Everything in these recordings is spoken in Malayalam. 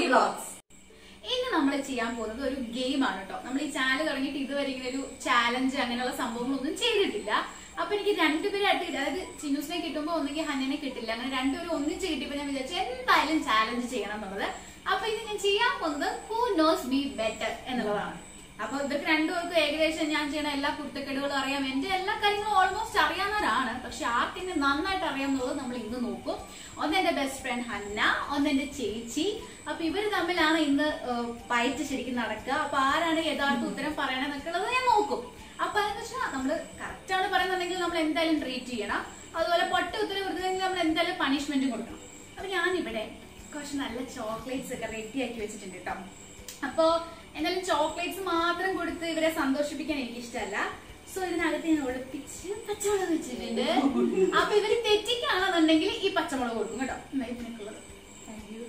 വ്ളോഗ്സ് ഇന്ന് നമ്മൾ ചെയ്യാൻ പോകുന്നത് ഒരു ഗെയിം ആണ് കേട്ടോ നമ്മൾ ഈ ചാനൽ തുടങ്ങിയിട്ട് ഇതുവരെ ഇങ്ങനെ ഒരു ചാലഞ്ച് അങ്ങനെയുള്ള സംഭവങ്ങളൊന്നും ചെയ്തിട്ടില്ല അപ്പൊ എനിക്ക് രണ്ടുപേരായിട്ട് അതായത് ചിന്നൂസിനെ കിട്ടുമ്പോൾ ഒന്നെങ്കിൽ ഹന്നനെ കിട്ടില്ല അങ്ങനെ രണ്ടുപേരും ഒന്നിച്ച് കിട്ടിയപ്പോൾ ഞാൻ വിചാരിച്ചു എന്തായാലും ചാലഞ്ച് ചെയ്യണം എന്നുള്ളത് അപ്പൊ ഇത് ഞാൻ ചെയ്യാൻ പോകുന്നത് ഹൂ നോസ് ബി ബെറ്റർ എന്നുള്ളതാണ് അപ്പൊ ഇവർക്ക് രണ്ടുപേർക്കും ഏകദേശം ഞാൻ ചെയ്യുന്ന എല്ലാ കുരുത്തക്കേടുകളും അറിയാം എന്റെ എല്ലാ കാര്യങ്ങളും ഓൾമോസ്റ്റ് അറിയാവുന്നവരാണ് പക്ഷെ ആർക്കെന്നെ നന്നായിട്ട് അറിയാമെന്നുള്ളത് നമ്മൾ ഇന്ന് നോക്കും ഒന്ന് എന്റെ ബെസ്റ്റ് ഫ്രണ്ട് ഹന്ന ഒന്ന് എന്റെ ചേച്ചി അപ്പൊ ഇവര് തമ്മിലാണ് ഇന്ന് പയറ്റ് ശരിക്കും നടക്കുക അപ്പൊ ആരാണ് യഥാർത്ഥ ഉത്തരം പറയണമെന്നൊക്കെ ഉള്ളത് ഞാൻ നോക്കും അപ്പൊ അതെന്ന് വെച്ചാൽ നമ്മള് കറക്റ്റ് ആണ് പറയുന്നുണ്ടെങ്കിൽ നമ്മൾ എന്തായാലും ട്രീറ്റ് ചെയ്യണം അതുപോലെ പൊട്ട ഉത്തരം കൊടുത്തില്ലെങ്കിൽ നമ്മൾ എന്തായാലും പണിഷ്മെന്റ് കൊടുക്കണം അപ്പൊ ഞാനിവിടെ കുറച്ച് നല്ല ചോക്ലേറ്റ്സ് ഒക്കെ റെഡിയാക്കി വെച്ചിട്ടുണ്ട് കേട്ടോ അപ്പോ എന്നാലും ചോക്ലേറ്റ്സ് മാത്രം കൊടുത്ത് ഇവരെ സന്തോഷിപ്പിക്കാൻ എനിക്ക് ഇഷ്ടമല്ല സോ ഇതിനകത്ത് ഞാൻ ഒളിപ്പിച്ച് പച്ചമുളക് വെച്ചിട്ടുണ്ട് അപ്പൊ ഇവര് തെറ്റിക്കാണെന്നുണ്ടെങ്കിൽ ഈ പച്ചമുളക് കൊടുക്കും കേട്ടോ എന്നാ ഇതിനൊക്കെയുള്ളത് താങ്ക് യു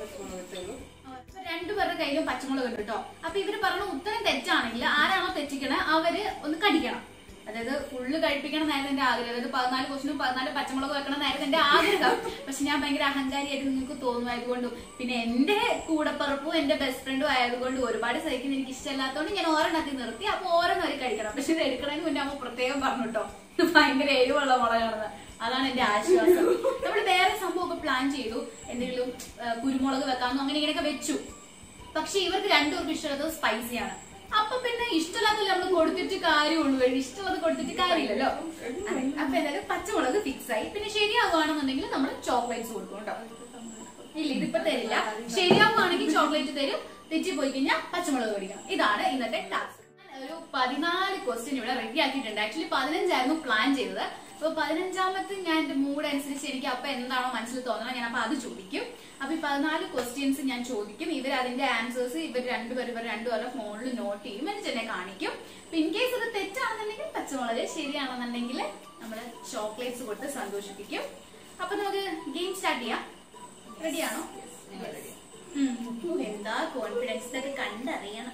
അപ്പൊ രണ്ടുപേരുടെ കയ്യിലും പച്ചമുളക് ഉണ്ട് കേട്ടോ അപ്പൊ ഇവര് പറഞ്ഞ ഉത്തരം തെറ്റാണെങ്കിൽ ആരാണോ തെറ്റിക്കണേ അവര് ഒന്ന് കടിക്കണം അതായത് ഫുള്ള് കഴിപ്പിക്കണം എന്നായിരുന്നു എന്റെ ആഗ്രഹം അതായത് പതിനാല് ക്വസ്റ്റിനും പതിനാല് പച്ചമുളക് വെക്കണം എന്നായിരുന്നു എന്റെ ആഗ്രഹം പക്ഷെ ഞാൻ ഭയങ്കര അഹങ്കാരിയായിട്ട് നിങ്ങൾക്ക് തോന്നുമായതുകൊണ്ടും പിന്നെ എന്റെ കൂടപ്പറപ്പും എന്റെ ബെസ്റ്റ് ഫ്രണ്ടും ആയതുകൊണ്ട് ഒരുപാട് സഹിക്കുന്ന എനിക്ക് ഇഷ്ടമല്ലാത്തതുകൊണ്ട് ഞാൻ ഓരെണ്ണത്തിൽ നിർത്തി അപ്പൊ ഓരോന്നും അവർ കഴിക്കണം പക്ഷെ ഇത് എടുക്കണതിന് മുന്നേ അമ്മ പ്രത്യേകം പറഞ്ഞു കേട്ടോ ഇത് ഭയങ്കര എരിവുള്ള മുളകാണെന്ന് അതാണ് എന്റെ ആശ്വാസം നമ്മൾ വേറെ സംഭവമൊക്കെ പ്ലാൻ ചെയ്തു എന്തെങ്കിലും ആ, കുരുമുളക് വെക്കാമെന്നോ അങ്ങനെ ഇങ്ങനെയൊക്കെ വെച്ചു പക്ഷെ ഇവർക്ക് രണ്ടുപേർക്കും ഇഷ്ടമുള്ളത് സ്പൈസിയാണ് അപ്പൊ പിന്നെ ഇഷ്ടമില്ലാത്തല്ല നമ്മൾ കൊടുത്തിട്ട് കാര്യമുള്ളൂ ഇഷ്ടമുള്ളത് കൊടുത്തിട്ട് കാര്യമില്ലല്ലോ അതെ. അപ്പൊ എന്തായാലും പച്ചമുളക് ഫിക്സ് ആയി പിന്നെ ശരിയാവുകയാണെന്നുണ്ടെങ്കിൽ നമ്മൾ ചോക്ലേറ്റ്സ് കൊടുക്കും കേട്ടോ ഇല്ല ഇതിപ്പോ തരില്ല ശരിയാവുകയാണെങ്കിൽ ചോക്ലേറ്റ് തരും തെറ്റി പോയി കഴിഞ്ഞാൽ പച്ചമുളക് മേടിക്കണം ഇതാണ് ഇന്നത്തെ ടാസ്ക് ഒരു പതിനാല് ക്വസ്റ്റ്യൻ ഇവിടെ റെഡി ആക്കിയിട്ടുണ്ട് ആക്ച്വലി പതിനഞ്ചായിരുന്നു പ്ലാൻ ചെയ്തത് അപ്പൊ പതിനഞ്ചാമത്തെ ഞാൻ എന്റെ മൂഡ് അനുസരിച്ച് എനിക്ക് അപ്പൊ എന്താണോ മനസ്സിൽ തോന്നണം ഞാൻ അപ്പൊ അത് ചോദിക്കും അപ്പൊ ഈ പതിനാല് ക്വസ്റ്റ്യൻസ് ഞാൻ ചോദിക്കും ഇവർ അതിന്റെ ആൻസേഴ്സ് ഇവർ രണ്ടുപേരും ഇവർ രണ്ടുപേരുടെ ഫോണിൽ നോട്ട് ചെയ്യും എന്നിട്ട് എന്നെ കാണിക്കും ഇൻ കേസ് ഇത് തെറ്റാണെന്നുണ്ടെങ്കിൽ പച്ചമുളക് ശരിയാണെന്നുണ്ടെങ്കിൽ നമ്മൾ ചോക്ലേറ്റ്സ് കൊടുത്ത് സന്തോഷിപ്പിക്കും അപ്പൊ നമുക്ക് ഗെയിം സ്റ്റാർട്ട് ചെയ്യാം റെഡിയാണോ എന്താ കോൺഫിഡൻസ് ഇതൊക്കെ കണ്ടറിയണം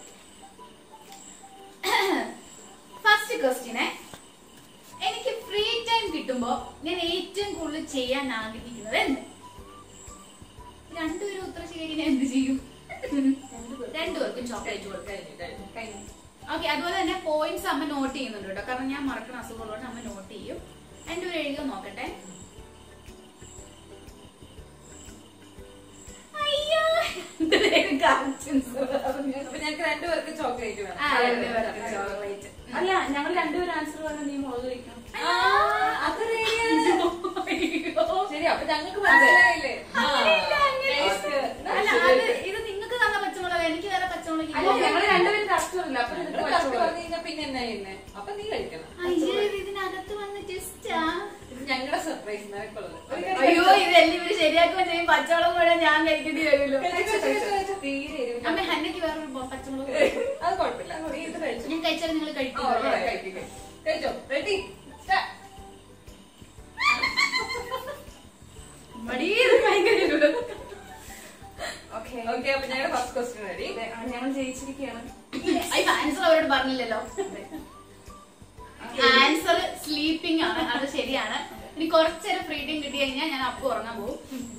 ഫസ്റ്റ് ക്വസ്റ്റ്യനെ എനിക്ക് ഫ്രീ ടൈം കിട്ടുമ്പോ ഞാൻ ഏറ്റവും കൂടുതൽ ചെയ്യാൻ ആഗ്രഹിക്കുന്നത് എന്ത് രണ്ടുപേരും ഉത്തരം ശരിയാക്കി ഞാൻ എന്ത് ചെയ്യും രണ്ടുപേർക്കും ചോക്ലേറ്റ് കൊടുക്കും ഓക്കെ അതുപോലെ തന്നെ പോയിന്റ്സ് അമ്മ നോട്ട് ചെയ്യുന്നുണ്ട് കേട്ടോ കാരണം ഞാൻ മറക്കുന്ന അസുഖമുള്ളതുകൊണ്ട് അമ്മ നോട്ട് ചെയ്യും രണ്ടുപേരും എഴുതിയോ നോക്കട്ടെ അയ്യോ എന്തിനേലും corrections പറഞ്ഞു. അപ്പൊ ഞങ്ങൾക്ക് രണ്ടുപേർക്ക് ചോക്ലേറ്റ് വേണം ആ, രണ്ടുപേർക്കും chocolate. അല്ല ഞങ്ങൾ രണ്ടുപേരും ആൻസർ പറഞ്ഞ നീ മുളക് കഴിക്കണം ആ, അത് ready ആണ്. അയ്യോ. ശരി അപ്പൊ ഞങ്ങൾക്ക് മനസ്സിലായില്ലേ ആ, അങ്ങനെയില്ല, അങ്ങനെയില്ല. taste. അല്ല, അത് ഇത് നിങ്ങൾക്ക് തന്ന പച്ചമുളക് എനിക്ക് വേറെ പച്ചമുളക് അല്ല ഞങ്ങൾ രണ്ടുപേരും കറക്റ്റ് പറഞ്ഞില്ല അപ്പൊ നിങ്ങള് നിനക്ക് correct പച്ചമുളക്. പറഞ്ഞു കഴിഞ്ഞാ പിന്നെ എന്നാ ചെയ്യുന്നേ അപ്പൊ നീ കഴിക്കണം അയ്യോ ഇത് ഇതിനകത്ത് വന്ന് ടെസ്റ്റാ ഇത് ഞങ്ങളുടെ സർപ്രൈസ് നിനക്കുള്ളത് ഒരു കാര്യം അയ്യോ ഇത് എല്ലാവരും ശരിയാക്കുകയും ചെയ്യും പച്ചമുളക് മുഴുവൻ ഞാൻ കഴിക്കേണ്ടി വരുമല്ലോ കഴിച്ചോ, കഴിച്ചോ, കഴിച്ചോ. തീരെ എരിവില്ല. അമ്മ ഹന്നയ്ക്ക് വേറൊരു ബോ- പച്ചമുളക് അത് കുഴപ്പമില്ല നീ ഇത് കഴിച്ചു ഞാൻ കഴിച്ചാൽ നിങ്ങൾ കഴിക്കും കഴിച്ചോ റെഡി മടി ഇത് ഭയങ്കര എരിവ്. ഓക്കേ. ഓക്കെ അപ്പൊ ഞങ്ങളുടെ ഫസ്റ്റ് ക്വസ്റ്റ്യൻ റെഡി അതെ, ആ, ഞങ്ങൾ ജയിച്ചിരിക്കുകയാണ് അയ്യോ ആൻസർ അവരോട് പറഞ്ഞില്ലല്ലോ ആൻസർ സ്ലീപ്പിംഗ് ആണ് അത് ശരിയാണ് ഇനി കുറച്ചേരം ഫ്രീ ടൈം കിട്ടി കഴിഞ്ഞാൽ ഞാൻ അപ്പൊ ഉറങ്ങാൻ പോകും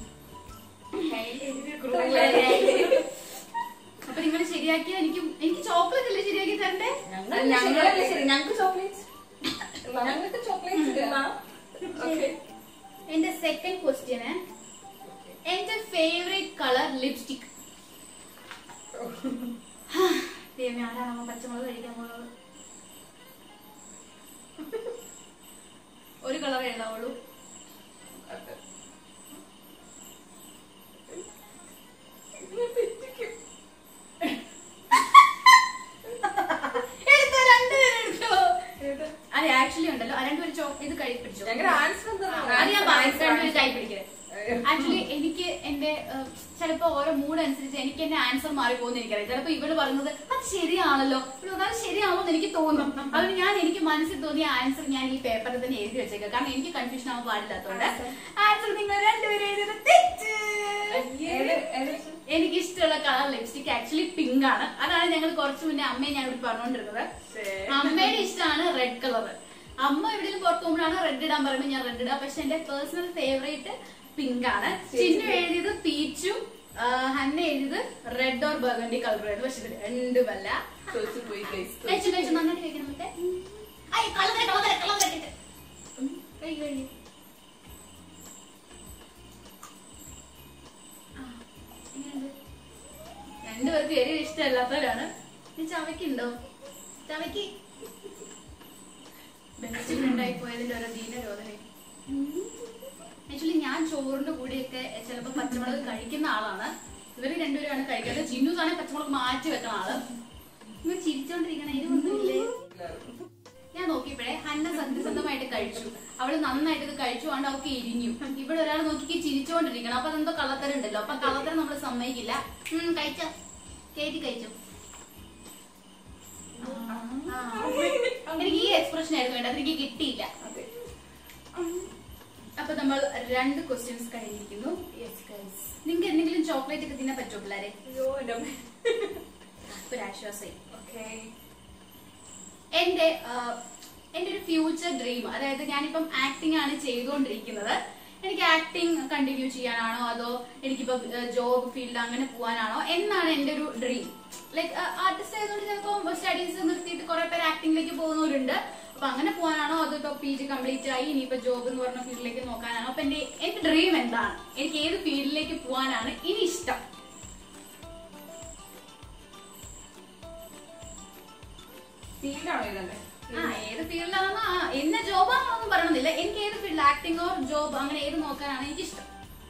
അപ്പൊ നിങ്ങൾ ശരിയാക്കിയ എനിക്ക് എനിക്ക് ചോക്ലേറ്റ് അല്ലേ ശരിയാക്കി തരണ്ടേ ഞങ്ങളല്ലേ ശരി ഞങ്ങൾക്ക് ചോക്ലേറ്റ് ഞങ്ങൾക്ക് ചോക്ലേറ്റ് ഓക്കെ എന്റെ സെക്കൻഡ് ക്വസ്റ്റ്യന് എന്റെ ഫേവറേറ്റ് കളർ ലിപ്സ്റ്റിക് ദൈവമേ ആരാണോ പച്ചമുളക് കഴിക്കാൻ പോകുന്നത് ഒരു കളർ എഴുതാവുള്ളൂ എടുത്തോ, രണ്ടുപേരും എടുത്തോ. അതെ ആക്ച്വലി ഉണ്ടല്ലോ ആ രണ്ടുപേരും ചോ ഇത് കഴി പിടിച്ചോ ഞങ്ങളുടെ ആൻസർ എന്താ അത് ഞാൻ പറയാം രണ്ടുപേരും കൈ പിടിക്കരുത് ആക്ച്വലി എനിക്ക് എന്റെ ഏഹ്, ചിലപ്പോ ഓരോ മൂഡ് അനുസരിച്ച് എനിക്ക് എന്റെ ആൻസർ മാറി പോകുന്ന എനിക്കറിയാം ചിലപ്പോ ഇവര് പറയുന്നത് അത് ശരിയാണല്ലോ ഇവര് പറയുന്നത്, അത് ശരിയാണോ എന്ന് എനിക്ക് തോന്നും അതുകൊണ്ട് ഞാൻ എനിക്ക് മനസ്സിൽ തോന്നിയ ആൻസർ ഞാൻ ഈ പേപ്പറിൽ തന്നെ എഴുതി വെച്ചേക്കാം കാരണം എനിക്ക് കൺഫ്യൂഷൻ ആവാൻ പാടില്ലാത്തതുകൊണ്ട് ആൻസർ നിങ്ങൾ രണ്ടുപേരും എഴുതിയത് തെറ്റ് എനിക്ക് ഇഷ്ടമുള്ള കളർ ലിപ്സ്റ്റിക് ആക്ച്വലി പിങ്ക് ആണ് അതാണ് ഞങ്ങൾ കുറച്ച് മുന്നേ അമ്മയെ ഞാൻ ഇവിടെ പറഞ്ഞുകൊണ്ടിരുന്നത് അമ്മയുടെ ഇഷ്ടമാണ് റെഡ് കളർ അമ്മ എവിടെയും പുറത്തു പോകുമ്പോഴാണ് റെഡ് ഇടാൻ പറയുമ്പോൾ ഞാൻ റെഡ് ഇടാം പക്ഷെ എന്റെ പേഴ്സണൽ ഫേവറേറ്റ് പിങ്ക് ആണ് ചിന്നു എഴുതിയത് പീച്ചും ആ, ഹന്ന എഴുത് റെഡ് ഓർ ബർഗണ്ടി കളർ ആയിരുന്നു പക്ഷെ ഇത് രണ്ടുമല്ല തോറ്റു പോയി guys. കഴിച്ചു കഴിച്ചു നന്നായിട്ട് കഴിക്കണം മറ്റേ ഐ കളതര കളതര കളതര കഴി കഴി ആ, എങ്ങനെയുണ്ട്? രണ്ടുപേർക്കും എരിവ് ഇഷ്ടമല്ലാത്തവരാണ് നീ ചവയ്ക്കുണ്ടോ ചവയ്ക്ക് ബെസ്റ്റ് ഫ്രണ്ടായി പോയതിന്റെ ഓരോ ദീനരോധന ആക്ച്വലി ഞാൻ ചോറിന്റെ കൂടെയൊക്കെ ചിലപ്പോ പച്ചമുളക് കഴിക്കുന്ന ആളാണ് ഇവര് രണ്ടുപേരാണ് കഴിക്കുന്നത് ചിന്നൂസ് ആണെങ്കിൽ പച്ചമുളക് മാറ്റി വെക്കുന്ന ആള് ഇവർ ചിരിച്ചോണ്ടിരിക്കണ എരിവൊന്നുമില്ലേ ഞാൻ നോക്കിയപ്പോഴേ ഹന്ന സത്യസന്ധമായിട്ട് കഴിച്ചു അവള് നന്നായിട്ട് ഇത് കഴിച്ചു കൊണ്ട് അവൾക്ക് എരിഞ്ഞു ഇവിടെ ഒരാൾ നോക്കി ചിരിച്ചോണ്ടിരിക്കണം അപ്പൊ അതെന്തോ കള്ളത്തരം ഉണ്ടല്ലോ അപ്പൊ കള്ളത്തരം നമ്മൾ സമ്മതിക്കില്ല ഉം, കഴിച്ചോ കേറ്റി കഴിച്ചു ആ. എനിക്ക് ഈ എക്സ്പ്രഷൻ ആയിരുന്നു വേണ്ടത് എനിക്ക് കിട്ടിയില്ല അതെ. അപ്പൊ നമ്മൾ രണ്ട് ക്വസ്റ്റ്യൻസ് കഴിഞ്ഞിരിക്കുന്നു നിങ്ങൾക്ക് എന്തെങ്കിലും ചോക്ലേറ്റ് ഒക്കെ തിന്നാൻ പറ്റുമോ പിള്ളേരെ അയ്യോ, എൻ്റെ അമ്മേ. ഒരു ആശ്വാസമായി Okay. എന്റെ ആ, എന്റെ ഒരു ഫ്യൂച്ചർ ഡ്രീം അതായത് ഞാനിപ്പം ആക്ടിംഗ് ആണ് ചെയ്തുകൊണ്ടിരിക്കുന്നത് എനിക്ക് ആക്ടിംഗ് കണ്ടിന്യൂ ചെയ്യാനാണോ അതോ എനിക്കിപ്പോ ജോബ് ഫീൽഡ് അങ്ങനെ പോകാനാണോ എന്നാണ് എന്റെ ഒരു ഡ്രീം ലൈക്ക് ആർട്ടിസ്റ്റ് ആയതുകൊണ്ട് ചിലപ്പോൾ സ്റ്റഡീസ് നിർത്തിയിട്ട് കുറെ പേര് ആക്ടിംഗിലേക്ക് പോകുന്നവരുണ്ട് അപ്പൊ അങ്ങനെ പോകാനാണോ അതോ ഇപ്പൊ പി ജി കംപ്ലീറ്റ് ആയി ഇനിയിപ്പോ ജോബ് എന്ന് പറഞ്ഞ ഫീൽഡിലേക്ക് നോക്കാനാണോ അപ്പൊ എന്റെ എന്റെ ഡ്രീം എന്താണ് എനിക്ക് ഏത് ഫീൽഡിലേക്ക് പോകാനാണ് ഇനി ഇഷ്ടം Field ആണോ ഇതെന്റെ? ആ ഏത് ഫീൽഡിലാണെന്നോ ആ എന്ന ജോബാണെന്നൊന്നും പറയണമെന്നില്ല എനിക്ക് ഏത് ഫീൽഡ് ആക്ടിംഗ് ഓർ ജോബ് അങ്ങനെ ഏത് നോക്കാനാണ് എനിക്ക് ഇഷ്ടം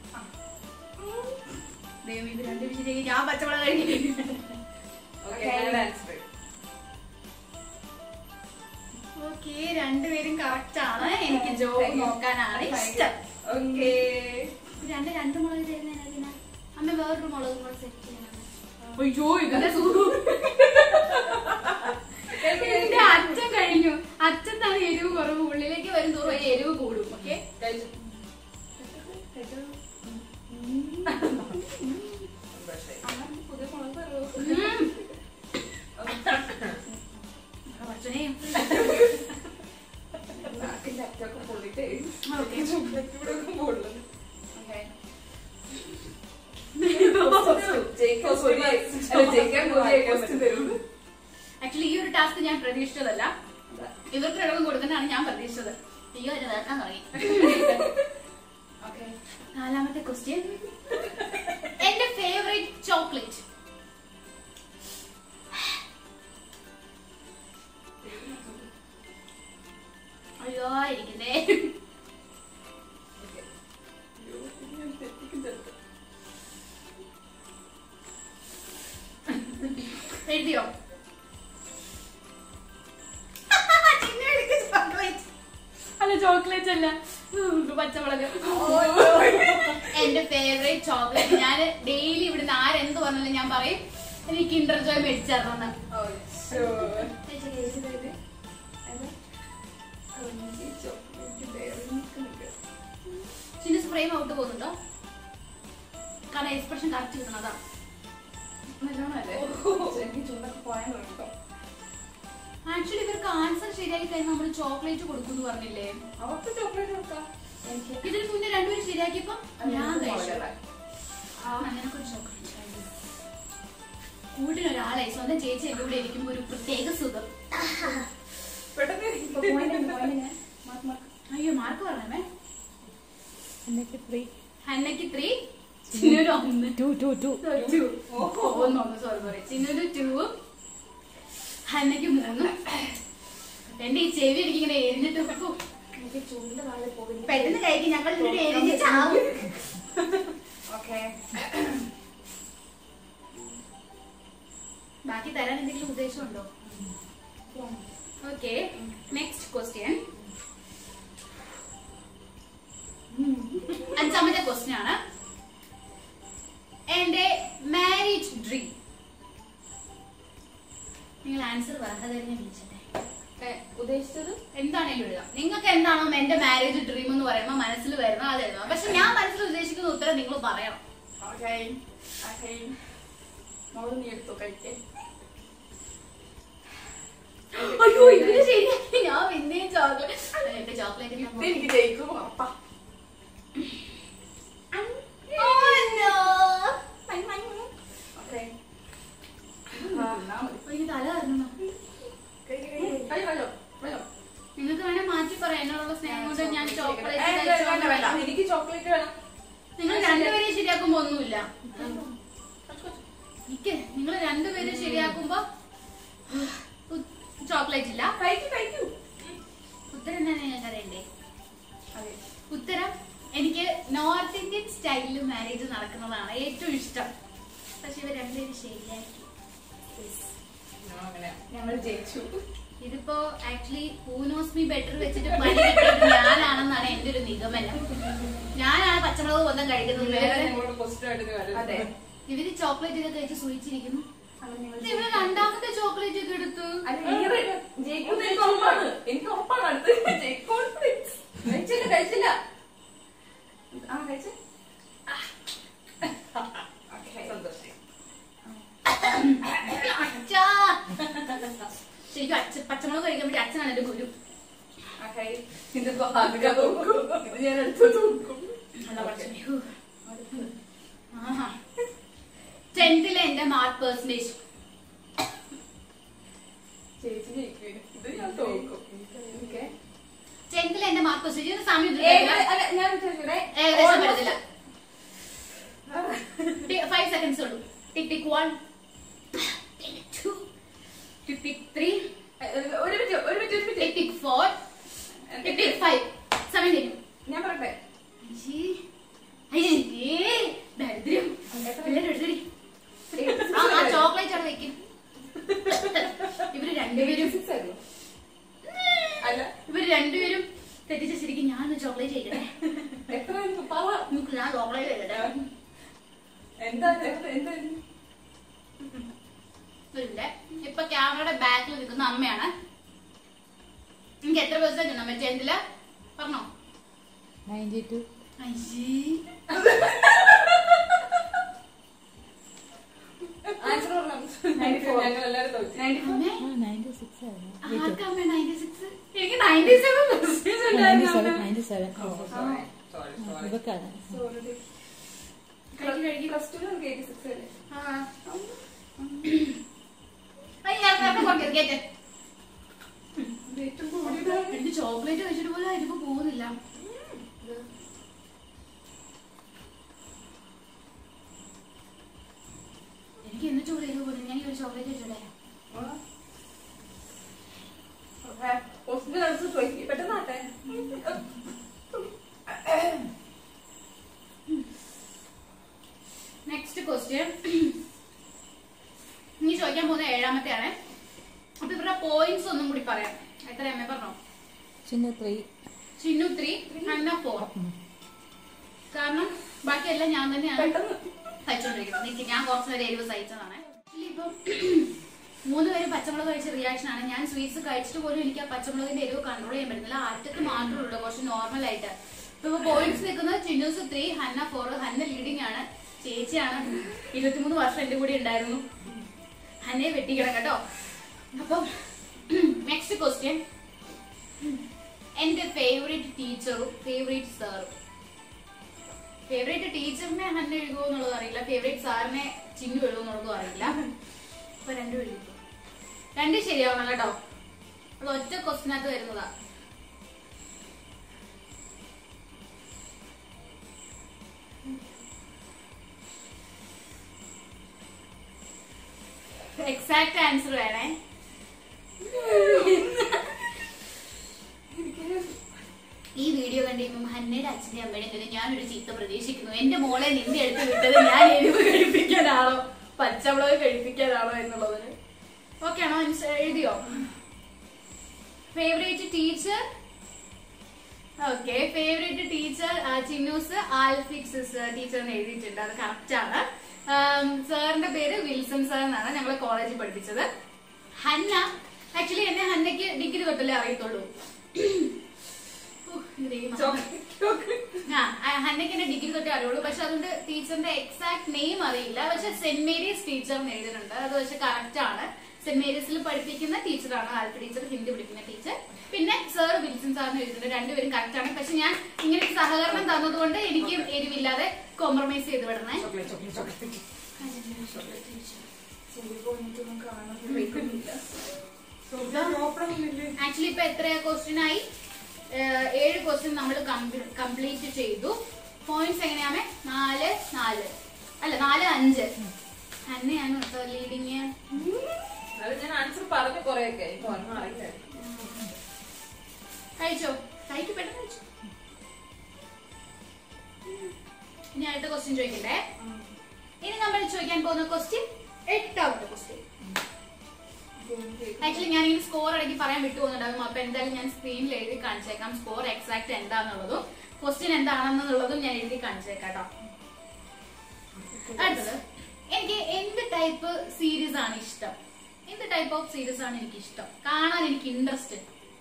ദൈവം ഇത് രണ്ട് വിഷയം ഞാൻ പച്ചമുളക് കഴിക്കില്ല Okay, ഞാൻ answer. ഓക്കെ രണ്ടുപേരും കറക്റ്റ് ആണ് എനിക്ക് ജോബ് Thank you. നോക്കാനാണ് Thank you. ഇഷ്ടം Okay. രണ്ട് രണ്ട് മുളക് തരുന്നതിനാ അമ്മ വേറൊരു മുളക് കൂടെ സെറ്റ് ചെയ്യണം അയ്യോ, ഇതിന്റെ എന്റെ അച്ഛൻ കഴിഞ്ഞു അച്ഛനാണ് എരിവ് കുറവ് ഉള്ളിലേക്ക് വരും തോറും എരിവ് കൂടും ഓക്കെ കഴിച്ചു. പുതിയ മുളക് തരുമോ അച്ഛനെയും നാക്കിന്റെ അറ്റമൊക്കെ പൊള്ളിട്ടേ. ഓക്കെ ചോക്ലേറ്റ് ഇവിടെ ഒക്കെ പൊള്ളും. ഓക്കെ ജയിക്കാൻ പുതിയ- അല്ല, ജയിക്കാൻ പുതിയ question തരും. ആക്ച്വലി ഈ ഒരു ടാസ്ക് ഞാൻ പ്രതീക്ഷിച്ചതല്ല ഇവർക്ക് ഇടവും കൊടുക്കുന്നതാണ് ഞാൻ പ്രതീക്ഷിച്ചത് അയ്യോ ഒരു വേർക്കാൻ തുടങ്ങി ഓക്കെ നാലാമത്തെ ക്വസ്റ്റ്യൻ എന്റെ ഫേവറേറ്റ് ചോക്ലേറ്റ് അയ്യോ ഇരിക്കുന്നേ അയ്യോ, ഇത് ഞാൻ തെറ്റിക്കും ചിലപ്പോ. എഴുതിയോ ചോക്ലേറ്റ് അല്ല ചോക്ലേറ്റ് അല്ല ഉം, പച്ചമുളക് എന്റെ ഫേവറേറ്റ് ചോക്ലേറ്റ് ഞാൻ ഡെയിലി ഇവിടുന്ന് ആരെന്ത് പറഞ്ഞാലും ഞാൻ പറയും എനിക്ക് കിൻഡർ ജോയ് മേടിച്ചേർന്ന് Oh, sure. ഈ chocolate dairy milk ഉണ്ട്. ചിന്ന ഫ്രെയിം ഔട്ട് പോകുന്നുണ്ടോ കാരണം എക്സ്പ്രഷൻ കറക്റ്റ് കിട്ടണതാ നല്ലോണല്ലേ എനിക്ക് ചൂടൊക്കെ പോയാൽ കേട്ടോ ആക്ച്വലി ഇവർക്ക് ആൻസർ ശരിയായി കഴിഞ്ഞാൽ നമ്മൾ ചോക്ലേറ്റ് കൊടുക്കും എന്ന് പറഞ്ഞില്ലേ അവർക്ക് ചോക്ലേറ്റ് കൊടുക്കാം എനിക്ക് ഇതിന് മുന്നേ രണ്ടുപേരും ശരിയാക്കിയപ്പോ ഞാൻ എനിക്ക് കഴിച്ചു മുളകല്ല. ആ നിനക്കൊരു ചോക്ലേറ്റ് കൂട്ടിനൊരാളെ സ്വന്തം ചേച്ചി എന്റെ കൂടെ ഇരിക്കുമ്പോ ഒരു പ്രത്യേക സുഖം പെട്ടെന്ന് ഇപ്പൊ പോയിന്റ് പോയിന്റ് ഞാൻ മാർക്ക് മാർക്ക് അയ്യോ മാർക്ക് പറഞ്ഞേ എനിക്ക് ത്രീ ഹന്നക്ക് ത്രീ ചിന്നൊരു ഒന്ന് ടു ടു ടു ടു ഒന്ന് ഒന്ന് സോറി സോറി ചിന്നൊരു ടൂവും ഹന്നക്ക് മൂന്നും എന്റെ ഈ ചെവി എനിക്ക് ഇങ്ങനെ എരിഞ്ഞിട്ട് ഉഫ്. എനിക്ക് ചൂടിന്റെ താഴെ പോകുന്നു പെട്ടെന്ന് കഴിക്കും ഞങ്ങൾ ഇവിടെ എരിഞ്ഞ് ചാവും ഓക്കെ ബാക്കി തരാൻ എന്തെങ്കിലും ഉദ്ദേശമുണ്ടോ ഓക്കെ നെക്സ്റ്റ് ക്വസ്റ്റ്യൻ അഞ്ചാമത്തെ ക്വസ്റ്റ്യൻ ആണ് എന്റെ മാരേജ് ഡ്രീം നിങ്ങൾ ആൻസർ പറയാതെ തന്നെ വിളിച്ചട്ടെ ഉദ്ദേശിച്ചത് എന്താണേലും എഴുതാം നിങ്ങൾക്ക് എന്താണോ എന്റെ മാരേജ് ഡ്രീം എന്ന് പറയുമ്പോൾ മനസ്സിൽ വരുന്നത് അത് എഴുതാം പക്ഷെ ഞാൻ മനസ്സിൽ ഉദ്ദേശിക്കുന്ന ഉത്തരം നിങ്ങൾ പറയണം ഓക്കെ ഓക്കെ മോള് നീ എടുത്തോ കഴിക്കേ അയ്യോ ഇതിന് ശരിയാക്കി ഞാൻ പിന്നെയും ചോക്ലേറ്റ് എന്റെ ചോക്ലേറ്റ് ഇത് എനിക്ക് ജയിക്കും ഉറപ്പാ ശരിയാക്കുമ്പോ ഒന്നുമില്ല എനിക്ക് നിങ്ങൾ രണ്ടുപേരും ശരിയാക്കുമ്പോ ചോക്ലേറ്റ് ഇല്ല കഴിക്കൂ കഴിക്കൂ ഉത്തരം എന്താണ് ഞങ്ങൾക്ക് അറിയണ്ടേ അതെ ഉത്തരം എനിക്ക് നോർത്ത് ഇന്ത്യൻ സ്റ്റൈലിൽ മാരേജ് നടക്കുന്നതാണ് ഏറ്റവും ഇഷ്ടം പക്ഷെ ഇവർ രണ്ടുപേരും ശരിയാക്കി അങ്ങനെ ഞങ്ങൾ ജയിച്ചു ഇതിപ്പോ ആക്ച്വലി പൂനോസ് മീ ബെറ്റർ വെച്ചിട്ട് പണി കിട്ടിയത് ഞാനാണെന്നാണ് എന്റെ ഒരു നിഗമനം ഞാനാണ് പച്ചമുളക് മൊത്തം കഴിക്കുന്നത് വേറെ ഇവര് നിങ്ങളോട് ക്വസ്റ്റ്യൻ ആയിട്ട് വരും അതെ ഇവര് ചോക്ലേറ്റ് ഒക്കെ കഴിച്ച് സൂചിച്ചിരിക്കുന്നു അങ്ങനെ ഞങ്ങൾ ഇവര് രണ്ടാമത്തെ ചോക്ലേറ്റ് ഒക്കെ എടുത്തു അല്ല, നിങ്ങൾ ജയിക്കുമെന്ന് എനിക്ക് ഉറപ്പാണ് എനിക്ക് ഉറപ്പാണ് അടുത്ത് ജയിക്കും കോൺഫിഡൻസ് കഴിച്ചില്ല കഴിച്ചില്ല ആ കഴിച്ചു സന്തോഷം അച്ഛാ ശരിക്കും അച്ഛ പച്ചമുളക് കഴിക്കാൻ വേണ്ടി അച്ഛനാണ് എന്റെ ഗുരു ഇതിപ്പോ ആഗ്രഹം നോക്കും ഇത് ഞാൻ എടുത്ത് നോക്കും അതാ പഠിച്ചേ. ഹൂ. ആഹാ. ടെൻത്തിലെ എന്റെ മാർക്ക് പെർസെന്റേജ് ചേച്ചി ജയിക്കും ഇത് ഞാൻ തോക്കും ഓക്കെ ടെൻത്തിലെ എന്റെ മാർക്ക് പെർസെന്റേജ് സമയം അല്ല ഞാൻ ചോദിച്ചോട്ടെ ഏകദേശം വരത്തില്ല ഫൈവ് സെക്കൻഡ്സ് ഉള്ളൂ tick tick one tick two tick tick three ഒരു മിനിറ്റ് ഒരു മിനിറ്റ് ഒരു minute tick tick four tick tick five സമയം തരും ഞാൻ പറയട്ടെ അയ്യേ. അയ്യേ. ദരിദ്രം എല്ലാരും എടുത്തടി ആ ആ ചോക്ലേറ്റ് അവിടെ വെക്കും ഇവര് രണ്ടുപേരും Six ആയിരുന്നു. അല്ല ഇവര് രണ്ടുപേരും തെറ്റിച്ച ശരിക്കും ഞാനൊന്ന് ചോക്ലേറ്റ് കഴിക്കട്ടെ എത്രയായിരുന്നു പറ നമുക്ക് ഞാൻ ചോക്ലേറ്റ് കഴിക്കട്ടെ എന്താ എന്താ എന്തായിരുന്നു ഇവരുണ്ട് ഇപ്പൊ ക്യാമറയുടെ ബാക്കിൽ നിൽക്കുന്ന അമ്മയാണ് എനിക്ക് എത്ര പെർസെന്റ് ഉണ്ട് മറ്റേ എന്തില്ല പറഞ്ഞോ നയൻറ്റി ടു അയ്യേ ആൻസർ പറഞ്ഞു ഞങ്ങൾ എല്ലാവരും തോറ്റു അമ്മേ ആ നയൻറ്റി സിക്സ് ആയിരുന്നു ആർക്കാ അമ്മേ 96 എനിക്ക് 97 പെർസെന്റ് നയൻറ്റി സെവൻ ഉണ്ടായിരുന്നു ninety seven sorry sorry sorry ഇവക്കാണ് കഴിക്ക്, കഴിക്ക്. പ്ലസ് ടു നമുക്ക് എയ്റ്റി സിക്സ് അല്ലേ ആ. അയ്യ, ഇറക്ക്, ഇറക്ക്, കുറയ്ക്ക്, കേറ്റ്. ഏറ്റവും കൂടിയതാണ് എനിക്ക് ചോക്ലേറ്റ് കഴിച്ചിട്ട് പോലും അതിപ്പോ പോകുന്നില്ല എനിക്ക് എന്ന് ചോക്ലേറ്റ് പോകുന്നു ഞാൻ ഈ ഒരു ചോക്ലേറ്റ് കഴിച്ചോട്ടെ ഹോസ്പിറ്റൽ അടുത്ത് ചോദിക്കും പെട്ടെന്നാട്ടെ നെക്സ്റ്റ് ക്വസ്റ്റ്യൻ ഇനി ചോദിക്കാൻ പോകുന്ന ഏഴാമത്തെയാണ് അപ്പൊ ഇവരുടെ പോയിന്റ്സ് ഒന്നും കൂടി പറയാം എത്ര എം എ പറഞ്ഞോ Chinna three Chinnu three Anna four കാരണം ബാക്കിയെല്ലാം ഞാൻ തന്നെയാണ് പെട്ടെന്ന് കഴിച്ചോണ്ടിരിക്കുന്നത് എനിക്ക് ഞാൻ കുറച്ച് നേരം എരിവ് സഹിച്ചതാണ് Actually ഇപ്പം മൂന്ന് പേര് പച്ചമുളക് കഴിച്ച റിയാക്ഷൻ ആണ് ഞാൻ സ്വീറ്റ്സ് കഴിച്ചിട്ട് പോലും എനിക്ക് ആ പച്ചമുളകിന്റെ എരിവ് കൺട്രോൾ ചെയ്യാൻ പറ്റുന്നില്ല അറ്റത്ത് മാത്രമേ ഉള്ളൂ കുറച്ച് നോർമൽ ആയിട്ട് ഇപ്പൊ പോയിന്റ്സ് നിൽക്കുന്നത് Chinnus three Hanna four Hanna leading ആണ് ചേച്ചിയാണ് ഇരുപത്തിമൂന്ന് വർഷം എന്റെ കൂടെ ഉണ്ടായിരുന്നു ഹന്നയെ വെട്ടിക്കണം കേട്ടോ അപ്പം നെക്സ്റ്റ് ക്വസ്റ്റ്യൻ എന്റെ ഫേവറേറ്റ് ടീച്ചറും ഫേവറേറ്റ് സാറും ഫേവറേറ്റ് ടീച്ചറിനെ ഹന്ന എഴുതുമോ എന്നുള്ളത് അറിയില്ല ഫേവറേറ്റ് സാറിനെ ചിന്നു എഴുതുമോ എന്നുള്ളതും അറിയില്ല അപ്പൊ രണ്ടും എഴുതി രണ്ടും ശരിയാവണം കേട്ടോ അത് ഒറ്റ ക്വസ്റ്റിനകത്ത് വരുന്നതാ എക്സാക്ട് ആൻസർ വേണേ ഈ വീഡിയോ കണ്ടിരിക്കുമ്പോൾ ഹന്നയുടെ അച്ഛന്റെ അമ്മയുടെ നിന്ന് ഞാനൊരു ചീത്ത പ്രതീക്ഷിക്കുന്നു എന്റെ മോളെ നിന്റെ അടുത്ത് വിട്ടത് ഞാൻ എരിവ് കഴിപ്പിക്കാനാണോ പച്ചമുളക് കഴിപ്പിക്കാനാണോ എന്നുള്ളതിന് ഓക്കെ ആണോ അനുസ- എഴുതിയോ favourite teacher okay favourite teacher Chinnus ആൽഫിക്സ് ടീച്ചർ എന്ന് എഴുതിയിട്ടുണ്ട് അത് കറക്റ്റ് ആണ് സാറിന്റെ പേര് വിൽസൺ സാർ എന്നാണ് ഞങ്ങളെ കോളേജിൽ പഠിപ്പിച്ചത് ഹന്ന ആക്ച്വലി എന്നെ ഹന്നയ്ക്ക് ഡിഗ്രി തൊട്ടല്ലേ അറിയത്തുള്ളൂ ഉഹ്, ഇത് ദൈവമേ. ആ ആ, ഹന്നയ്ക്ക് എന്നെ ഡിഗ്രി തൊട്ടേ അറിയുള്ളൂ പക്ഷെ അതുകൊണ്ട് ടീച്ചറിന്റെ എക്സാക്ട് നെയിം അറിയില്ല പക്ഷെ സെന്റ് മേരീസ് ടീച്ചർ എന്ന് എഴുതുന്നുണ്ട് അത് പക്ഷെ കറക്റ്റ് ആണ് സെന്റ് മേരീസിൽ പഠിപ്പിക്കുന്ന ടീച്ചറാണ് ആൽഫ ടീച്ചർ ഹിന്ദി പഠിക്കുന്ന ടീച്ചർ പിന്നെ സർ വിൽസൺ സാറിന് എഴുതുന്നുണ്ട് രണ്ടുപേരും കറക്റ്റ് ആണ് പക്ഷെ ഞാൻ ഇങ്ങനെ ഒരു സഹകരണം തന്നതുകൊണ്ട് എനിക്ക് എരിവില്ലാതെ കോംപ്രമൈസ് ചെയ്ത് വിടണേ ചോക്ലേറ്റ് ചോക്ലേറ്റ് ചോക്ലേറ്റ് ആക്ച്വലി ഇപ്പൊ എത്ര ക്വസ്റ്റ്യൻ ആയി ഏഹ് ഏഴ് ക്വസ്റ്റ്യൻ നമ്മൾ കംപ്ലീറ്റ് ചെയ്തു പോയിന്റ്സ് എങ്ങനെയാമേ നാല് നാല് അല്ല നാല് അഞ്ച് തന്നെയാണ് കേട്ടോ ലീഡിങ് അത് ഞാൻ ആൻസർ പറഞ്ഞു കൊറേയൊക്കെ ഇപ്പൊ ഒന്നും അറിയില്ല കഴിച്ചോ കഴിക്ക് പെട്ടെന്ന് കഴിച്ചോ ഇനി അടുത്ത ക്വസ്റ്റ്യൻ ചോദിക്കണ്ടേ ഇനി നമ്മൾ ചോദിക്കാൻ പോകുന്ന ക്വസ്റ്റ്യൻ എട്ടാമത്തെ ക്വസ്റ്റ്യൻ ആക്ച്വലി ഞാൻ ഈ സ്കോർ ഇടയ്ക്ക് പറയാൻ വിട്ടു പോകുന്നുണ്ടാകും അപ്പൊ എന്തായാലും ഞാൻ സ്ക്രീനിൽ എഴുതി കാണിച്ചേക്കാം സ്കോർ എക്സാക്ട് എന്താണെന്നുള്ളതും ക്വസ്റ്റ്യൻ എന്താണെന്നുള്ളതും ഞാൻ എഴുതി കാണിച്ചേക്കാം കേട്ടോ അടുത്തത് എനിക്ക് എന്ത് ടൈപ്പ് സീരീസ് ആണ് ഇഷ്ടം എന്ത് ടൈപ്പ് ഓഫ് സീരീസ് ആണ് എനിക്ക് ഇഷ്ടം കാണാൻ എനിക്ക് ഇൻട്രസ്റ്റ്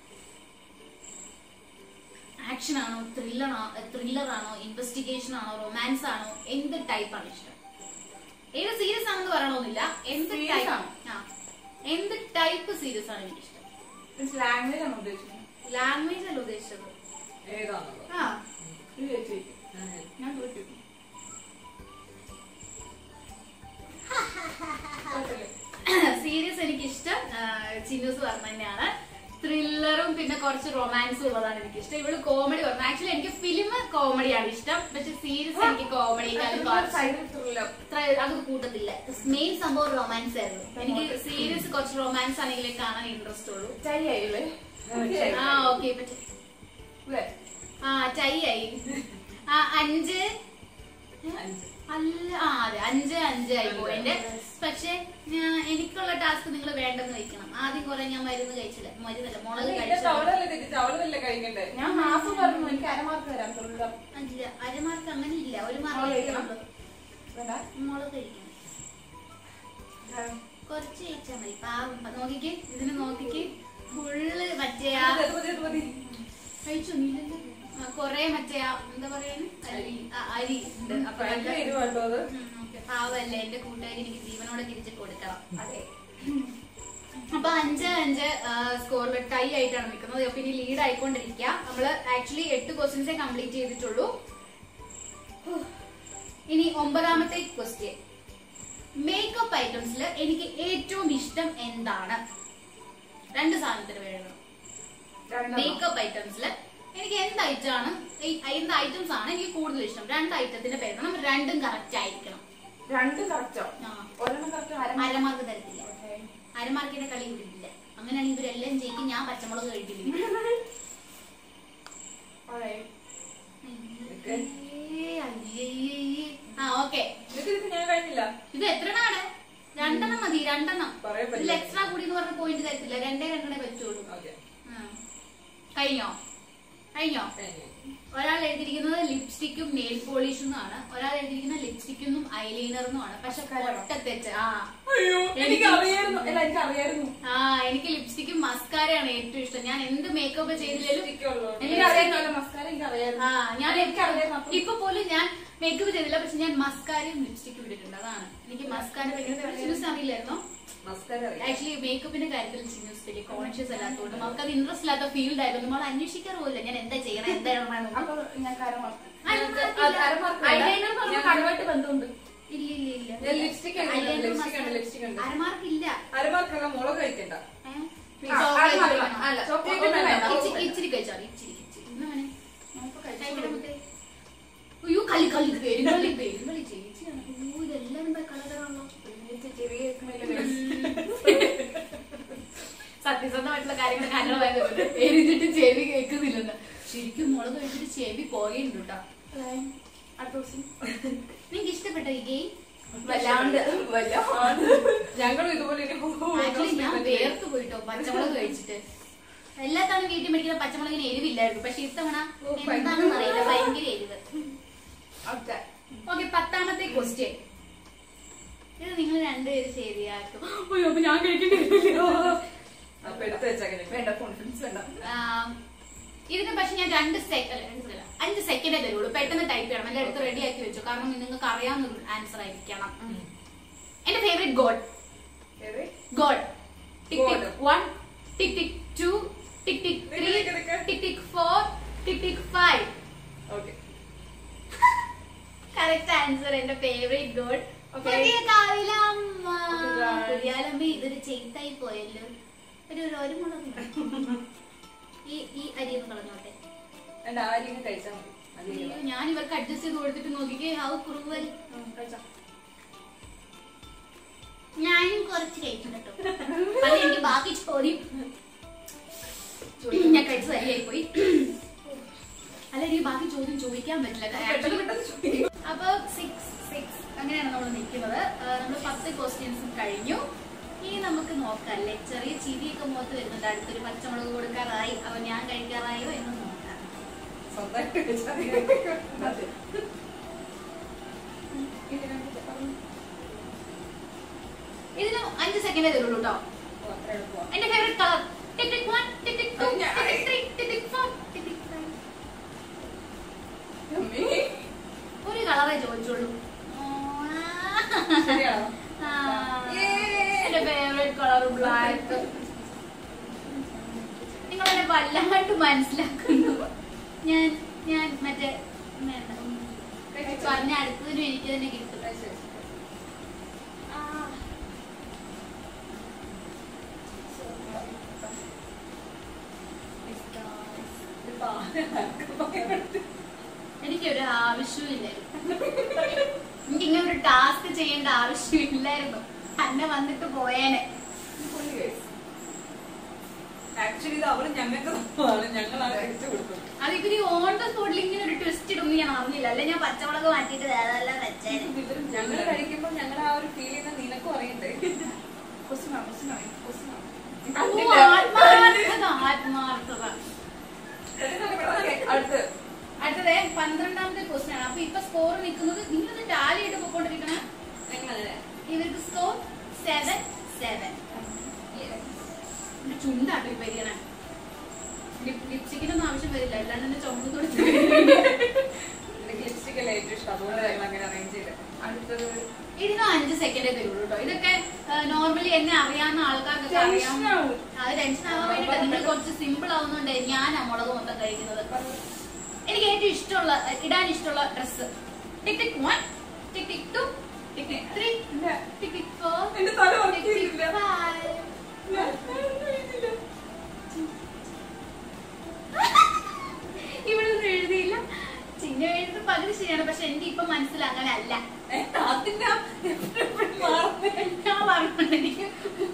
ആക്ഷൻ ആണോ ത്രില്ലർ ത്രില്ലർ ആണോ ഇൻവെസ്റ്റിഗേഷൻ ആണോ റൊമാൻസ് ആണോ എന്ത് ടൈപ്പ് ആണ് ഇഷ്ടം ഏത് സീരീസ് ആണെന്ന് പറയണമെന്നില്ല എന്ത് Series ടൈപ്പ് ആണോ? ആ എന്ത് ടൈപ്പ് സീരീസ് ആണ് എനിക്ക് ഇഷ്ടം ലാംഗ്വേജ് ആണ് ഉദ്ദേശിക്കുന്നത് ലാംഗ്വേജ് അല്ല ഉദ്ദേശിച്ചത് ഏതാണുള്ളത് ആ ഇത് ചേച്ചി ഞാൻ തോറ്റു സീരീസ് എനിക്ക് ഇഷ്ടം ചിന്നൂസ് പറഞ്ഞ തന്നെയാണ് ത്രില്ലറും പിന്നെ കുറച്ച് റൊമാൻസും ഉള്ളതാണ് എനിക്ക് ഇഷ്ടം ഇവള് കോമഡി പറഞ്ഞു ആക്ച്വലി എനിക്ക് ഫിലിം കോമഡിയാണ് ഇഷ്ടം പക്ഷെ സീരീസ് എനിക്ക് കോമഡിക്കാളും കുറച്ച് അത്ര അത് കൂട്ടത്തില്ല മെയിൻ സംഭവം റൊമാൻസ് ആയിരുന്നു എനിക്ക് സീരീസ് കുറച്ച് റൊമാൻസ് ആണെങ്കിലേ കാണാൻ ഇൻട്രസ്റ്റ് ഉള്ളൂ ചരിയായില്ലേ ആ ഓക്കെ ആ ചൈ ആയി ആ അഞ്ച് അല്ല ആ അതെ അഞ്ച് അഞ്ച് ആയി പോയിന്റ് പക്ഷെ ഞാൻ എനിക്കുള്ള ടാസ്ക് നിങ്ങൾ വേണ്ടെന്ന് വെക്കണം ആദ്യം കുറെ ഞാൻ മരുന്ന് കഴിച്ചില്ല മരുന്നല്ല മുളക് കഴിച്ചില്ല അവളല്ലേ തെറ്റിച്ച് അവളല്ലേ കഴിക്കണ്ടേ ഞാൻ ഹാഫ് പറഞ്ഞു എനിക്ക് അരമാർക്ക് തരാം തൊഴിലാ അഞ്ചില്ല അരമാർക്ക് അങ്ങനെ ഇല്ല ഒരു മുളക് മാർക്ക് കഴിക്കണം. വേണ്ട മുളക് കഴിക്കണം കുറച്ച് കഴിച്ചാൽ മതി പാവം നോക്കിക്ക് ഇതിന് നോക്കിക്ക് ഫുള്ള് മറ്റേ ആ ഇത് മതി, ഇത് മതി. കഴിച്ചു നീലല്ലേ കൊറേ മറ്റേ ആ എന്താ പറയുന്നത് അരി ആ, അരി ഉണ്ട് അപ്പൊ ഭയങ്കര നല്ല- എരിവാട്ടോ അത് ഉം, ഓക്കേ. പാവല്ലേ എന്റെ കൂട്ടുകാരി എനിക്ക് ജീവനോടെ തിരിച്ചു കൊടുക്കണം അതെ അപ്പൊ അഞ്ച് അഞ്ച് സ്കോറിൽ ടൈ ആയിട്ടാണ് നിൽക്കുന്നത് അപ്പൊ ഇനി ലീഡ് ആയിക്കൊണ്ടിരിക്കുക നമ്മള് ആക്ച്വലി എട്ട് ക്വസ്റ്റ്യൻസേ കംപ്ലീറ്റ് ചെയ്തിട്ടുള്ളൂ ഹൂ. ഇനി ഒമ്പതാമത്തെ ക്വസ്റ്റ്യൻ മേക്കപ്പ് ഐറ്റംസിൽ എനിക്ക് ഏറ്റവും ഇഷ്ടം എന്താണ് രണ്ട് സാധനത്തിന് വേണം മേക്കപ്പ് ഐറ്റംസിൽ എനിക്ക് എന്ത് ഐറ്റം ആണ് ഈ- എന്ത് ഐറ്റംസ് ആണ് എനിക്ക് കൂടുതൽ ഇഷ്ടം രണ്ട് ഐറ്റത്തിന്റെ പേര് വേണം രണ്ടും കറക്റ്റ് ആയിരിക്കണം രണ്ട് കറക്റ്റോ ആ. ഒരെണ്ണം കറക്റ്റ് അരമാർക്ക് അരമാർക്ക് തരത്തില്ല അരമാർക്കിന്റെ കളി വിടില്ല അങ്ങനെയാണെങ്കിൽ ഇവരെല്ലാം ജയിക്കും ഞാൻ പച്ചമുളക് കഴിക്കില്ല ആ ഓക്കെ ഇത് ഇത് ഞാൻ കഴിഞ്ഞില്ല ഇത് എത്രണ്ണാണ് രണ്ടെണ്ണം മതി രണ്ടെണ്ണം പറയാൻ ഇതിൽ പറ്റില്ല എക്സ്ട്രാ കൂടി എന്ന് പറഞ്ഞ പോയിന്റ് തരത്തില്ല രണ്ടേ രണ്ടെണ്ണേ പറ്റുള്ളൂ ഓക്കെ ആ. കഴിഞ്ഞോ കഴിഞ്ഞോ ഒരാൾ എഴുതിയിരിക്കുന്നത് ലിപ്സ്റ്റിക്കും നെയിൽ പോളിഷും ആണ് ഒരാൾ എഴുതിയിരിക്കുന്നത് ലിപ്സ്റ്റിക്കും ഐലൈനറും ആണ് പക്ഷെ പൊട്ടത്തെറ്റ് ആ അയ്യോ എനിക്ക് അറിയായിരുന്നു അല്ല എനിക്ക് അറിയായിരുന്നു ആ എനിക്ക് ലിപ്സ്റ്റിക്കും മസ്കാരയാണ് ഏറ്റവും ഇഷ്ടം ഞാൻ എന്ത് മേക്കപ്പ് ചെയ്തില്ലേലും ലിപ്സ്റ്റിക്കുള്ളതുകൊണ്ട്. എനിക്ക് അറിയായിരുന്നു മസ്കാര എനിക്ക് അറിയായിരുന്നു ആ ഞാൻ എനിക്ക് അറിയായിരുന്നു അപ്പൊ ഇപ്പൊ പോലും ഞാൻ മേക്കപ്പ് ചെയ്തില്ല പക്ഷെ ഞാൻ മസ്കാരയും ലിപ്സ്റ്റിക്കും ഇട്ടിട്ടുണ്ട് അതാണ് എനിക്ക് മസ്കാര ഭയങ്കര ചിന്നൂസ് അറിയില്ലായിരുന്നോ മസ്കാര അറിയാം. ആക്ച്വലി മേക്കപ്പിന്റെ കാര്യത്തിൽ ചിന്നൂസ് വലിയ കോൺഷ്യസ് അല്ലാത്തതുകൊണ്ട് നമുക്ക് അത് ഇൻട്രസ്റ്റ് ഇല്ലാത്ത ഫീൽഡ് ആയിരുന്നു നമ്മൾ അന്വേഷിക്കാറ് പോലില്ല ഞാൻ എന്താ ചെയ്യണം എന്താ ചെയ്യണം അപ്പൊ ഞാൻ അരമാർക്ക് അരമാർക്കില്ല. അരമാർക്ക് വേണ്ട. ഐലൈനർ പറഞ്ഞ കടുവായിട്ട് ബന്ധമുണ്ട് ഇല്ല ഇല്ല ഇല്ല ഞാൻ ലിപ്സ്റ്റിക് ഉണ്ട്, Eyeliner, ലിപ്സ്റ്റിക് mascara. ഉണ്ട്, ലിപ്സ്റ്റിക് ഉണ്ട്. അരമാർക്കില്ല അരമാർക്കുള്ള മുളക് കഴിക്കണ്ട ഏ? ആ, അരമാർക്ക് അല്ല ചോക്ലേറ്റ് ഒന്നും വേണ്ട. ഇച്ചി- ഇച്ചിരി കഴിച്ചാൽ മതി, ഇച്ചിരി ഇച്ചിരി ഇന്ന് വേണേ കഴിക്കട്ടെ മുത്തേ. അയ്യോ കളി കളി പെരുങ്കളി പെരുങ്കളി ചേച്ചിയാണ് അയ്യോ ഇതെല്ലാം എന്താ കളറാണല്ലോ ചെറിയ സത്യസന്ധമായിട്ടുള്ള കാര്യങ്ങൾ കന്നഡ എഴുതിട്ട് ചെവി കേൾക്കുന്നില്ലെന്ന് ശരിക്കും മുളക് കഴിച്ചിട്ട് ചെവി പോയുണ്ട് കേട്ടോ അടുത്ത ദിവസം നിങ്ങൾക്ക് ഇഷ്ടപ്പെട്ട ഈ ഗെയിം വല്ലാണ്ട് വല്ലാണ്ട് ഞങ്ങളും ഇതുപോലെ ഇനി ആക്ച്വലി ഞാൻ വേർത്ത് പോയിട്ടോ പച്ചമുളക് കഴിച്ചിട്ട് എല്ലാ തവണ വീട്ടിൽ മേടിക്കുന്ന പച്ചമുളകിന് എരിവില്ലായിരുന്നു പക്ഷെ ഇത്തവണ എന്താണെന്ന് അറിയില്ല ഭയങ്കര എരിവ് അടുത്ത ഓക്കെ പത്താമത്തെ ക്വസ്റ്റ്യൻ ഇത് നിങ്ങൾ രണ്ടുപേരും ശരിയാക്കും അയ്യോ അപ്പൊ ഞാൻ കഴിക്കേണ്ടി വരുമല്ലോ അപ്പൊ എടുത്ത് വെച്ചേക്കണേ വേണ്ട കോൺഫിഡൻസ് വേണ്ട ആം, ഇതിന് പക്ഷെ ഞാൻ രണ്ട് സെക്കൻഡ് രണ്ട് second അല്ല, അഞ്ച് സെക്കൻഡേ തരുള്ളൂ പെട്ടെന്ന് ടൈപ്പ് ചെയ്യണം എല്ലാം എടുത്ത് റെഡി ആക്കി വെച്ചു കാരണം നിങ്ങൾക്ക് അറിയാവുന്ന ഒരു ആൻസർ ആയിരിക്കണം എന്റെ favourite god god tick tick God. One tick tick two tick tick three nick nick. Tick tick four tick tick five okay correct answer എന്റെ ഫേവറേറ്റ് ഗോഡ് Okay. പുതിയ കാവിലമ്മ Okay, guys. പുതിയാലമ്മ ഇതൊരു ചെയ്തായി പോയല്ലോ ഒരു ഒരു ഒരു മുളക് ഈ ഈ അരി ഒന്ന് കളഞ്ഞോട്ടെ എന്റെ ആര്യങ്ങ് കഴിച്ചാൽ മതി അയ്യോ, ഞാൻ ഇവർക്ക് അഡ്ജസ്റ്റ് ചെയ്ത് കൊടുത്തിട്ട് നോക്കിക്കേ ഹൗ ക്രൂവൽ ഞാനും കുറച്ച് കഴിക്കും കേട്ടോ അത് എനിക്ക് ബാക്കി ചോദ്യം ഞാൻ കഴിച്ച് ശരിയായി പോയി അല്ല എനിക്ക് ബാക്കി ചോദ്യം ചോദിക്കാൻ പറ്റില്ല പെട്ടെന്ന് പെട്ടെന്ന് ചോദിക്കും. അപ്പൊ സിക്സ് സിക്സ് അങ്ങനെയാണ് നമ്മൾ നിൽക്കുന്നത് നമ്മൾ പത്ത് ക്വസ്റ്റ്യൻസും കഴിഞ്ഞു ഇനി നമുക്ക് നോക്കാം അല്ലേ ചെറിയ ചിരിയൊക്കെ മുഖത്ത് വരുന്നുണ്ട് അടുത്തൊരു പച്ചമുളക് കൊടുക്കാറായി അവ ഞാൻ കഴിക്കാറായോ എന്ന് നോക്കാം സ്വന്തമായിട്ട് വെച്ചാൽ മതി. ഇതിന് അഞ്ച് സെക്കൻഡേ തരുള്ളൂ കേട്ടോ ഓ, അത്ര എളുപ്പമാ. എന്റെ favourite colour tick tick one tick tick two അത് ഞാൻ- tick three tick tick four tick tick five അമ്മേ. ഒരു കളറേ ചോദിച്ചുള്ളൂ ശരിയാണോ? ആ. Yay. എന്റെ ഫേവറേറ്റ് കളർ ബ്ലാക്ക് നിങ്ങൾ എന്നെ വല്ലാണ്ട് മനസ്സിലാക്കുന്നു ഞാൻ ഞാൻ മറ്റേ വേണ്ട, ഉം. പറഞ്ഞ അടുത്തതിനും എനിക്ക് തന്നെ കിട്ടും അത് ശരി. ഇത് പാ- എനിക്കൊരു ആവശ്യമില്ല എനിക്ക് ഇങ്ങനെ ഒരു ടാസ്ക് ചെയ്യേണ്ട ആവശ്യമില്ലായിരുന്നു അന്നെ വന്നിട്ട് പോയേനെ പുള്ളി guys. Actually ഇത് അവള് ഞങ്ങൾക്ക് തന്നതാണ് ഞങ്ങളാണ് കഴിച്ചു കൊടുത്തത് അത് ഇവര് ഓൺ ദ സ്പോട്ടിൽ ഇങ്ങനെ ഒരു ട്വിസ്റ്റ് ഇടുന്നു ഞാൻ അറിഞ്ഞില്ല അല്ലെ ഞാൻ പച്ചമുളക് മാറ്റിയിട്ട് അതെല്ലാം വെച്ചേനെ ഞങ്ങൾ കഴിക്കുമ്പോൾ ഞങ്ങൾ ആ ഒരു ഫീൽ ചെയ്യുന്ന നിനക്കും അറിയണ്ടേ ക്വസ്റ്റ്യൻ ക്വസ്റ്റ്യൻ ക്വസ്റ്റ്യൻ ഓ, ആത്മാർത്ഥത ആത്മാർത്ഥത Okay, അടുത്ത് അടുത്തത് പന്ത്രണ്ടാമത്തെ ക്വസ്റ്റ്യൻ ആണ് അപ്പൊ ഇപ്പൊ സ്കോർ നിൽക്കുന്നത് നിങ്ങളത് ടാലി ആയിട്ട് പോയിക്കൊണ്ടിരിക്കണ എങ്ങനെ ഇവർക്ക് സ്കോർ സെവൻ സെവൻ ചുണ്ടാട്ടോ ഇപ്പൊ ഇരിക്കണേ ലിപ്സ്റ്റിക്കിനൊന്നും ആവശ്യം വരില്ല അല്ലാണ്ട് തന്നെ ചുമന്ന് കൊടുത്ത് എനിക്ക് ലിപ്സ്റ്റിക് അല്ലേ ഏറ്റവും ഇഷ്ടം അതുകൊണ്ട് ഞങ്ങൾ അങ്ങനെ അറേഞ്ച് ചെയ്ത് അടുത്തത് ഇതിനും അഞ്ച് സെക്കൻഡേ തരുള്ളൂ കേട്ടോ ഇതൊക്കെ നോർമലി എന്നെ അറിയാവുന്ന ആൾക്കാർക്കൊക്കെ അറിയാം Tension ആവും. അത് ടെൻഷൻ ആവാൻ വേണ്ടിട്ട് നിങ്ങൾ കുറച്ച് സിമ്പിൾ ആവുന്നുണ്ട് ഞാൻ ആ മുളക് മൊത്തം കഴിക്കുന്നത് എനിക്ക് ഏറ്റവും ഇഷ്ടമുള്ള ഇടാൻ ഇഷ്ടമുള്ള dress tick tick one tick tick two tick tick three ഇല്ല. ടിക് ടിക് ഫോർ എന്റെ തല ടിക് വർക്ക് ടിക് ചെയ്തില്ല. ഫൈവ് ഞാൻ ഒന്നും എഴുതിയില്ല. ഇവിടെ ഒന്നും എഴുതിയില്ല ചിഹ്നം എഴുതുന്നത് പകുതി ശരിയാണ് പക്ഷെ എനിക്ക് ഇപ്പൊ മനസ്സിൽ അങ്ങനെ അല്ല ഏ, അതിന്റെ ആ എപ്പോഴും മാറുന്നേ. ഞാൻ പറഞ്ഞിട്ടുണ്ട് എനിക്ക്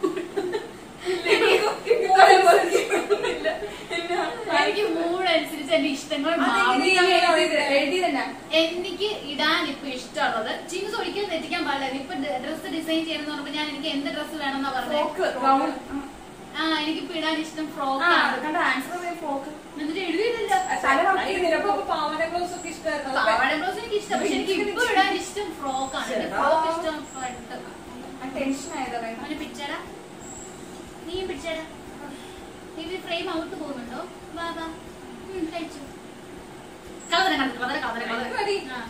ഇതേപോലെ ചെയ്യുന്നില്ല. എന്നാ? എനിക്ക് മൂഡ് അനുസരിച്ച് എന്റെ ഇഷ്ടങ്ങൾ അതെങ്ങനെ മാറും. ഞാൻ എഴുതിയത്? എഴുതിയതെന്നാ? എനിക്ക് ഇടാൻ ഇപ്പൊ ഇഷ്ടമുള്ളത് ചിങ്സ് ഒരിക്കലും തെറ്റിക്കാൻ പാടില്ല ഇപ്പൊ ഡ്രസ് ഡിസൈൻ ചെയ്യണമെന്ന് പറഞ്ഞപ്പോ ഞാൻ എനിക്ക് എന്ത് ഡ്രസ് വേണമെന്നാ ഫ്രോക്ക്, പറഞ്ഞത് round. ആ എനിക്കിപ്പോ ഇടാൻ ഇഷ്ടം ഫ്രോക്ക് ആ, ആണ് കണ്ട ആൻസർ ഫ്രോക്ക് എന്നിട്ട് എഴുതിയില്ലല്ലോ തല വർക്ക് ചെയ്തില്ല. അപ്പൊ പാവാട ബ്ലൗസ് ഒക്കെ ഇഷ്ടമായിരുന്നു. അത് പാവാട ബ്ലൗസ് എനിക്ക് ഇഷ്ടം പക്ഷെ എനിക്ക് ഇപ്പൊ ഇടാൻ ഇഷ്ടം ഫ്രോക്ക് ആണ് എനിക്ക് ശരിടാ. ഫ്രോക്ക് ഇഷ്ടം ഫ്രണ്ട് ടെൻഷൻ ആയതാണ് അവന് പിടിച്ചേടാ നീ പിടിച്ചേടാ ഇത് ഫ്രെയിം ഔട്ട് പോകുന്നുണ്ടോ വാ വാ ഉം, കഴിച്ചു കളതര കളതര കളതര കളതര മതി. കളതര ആ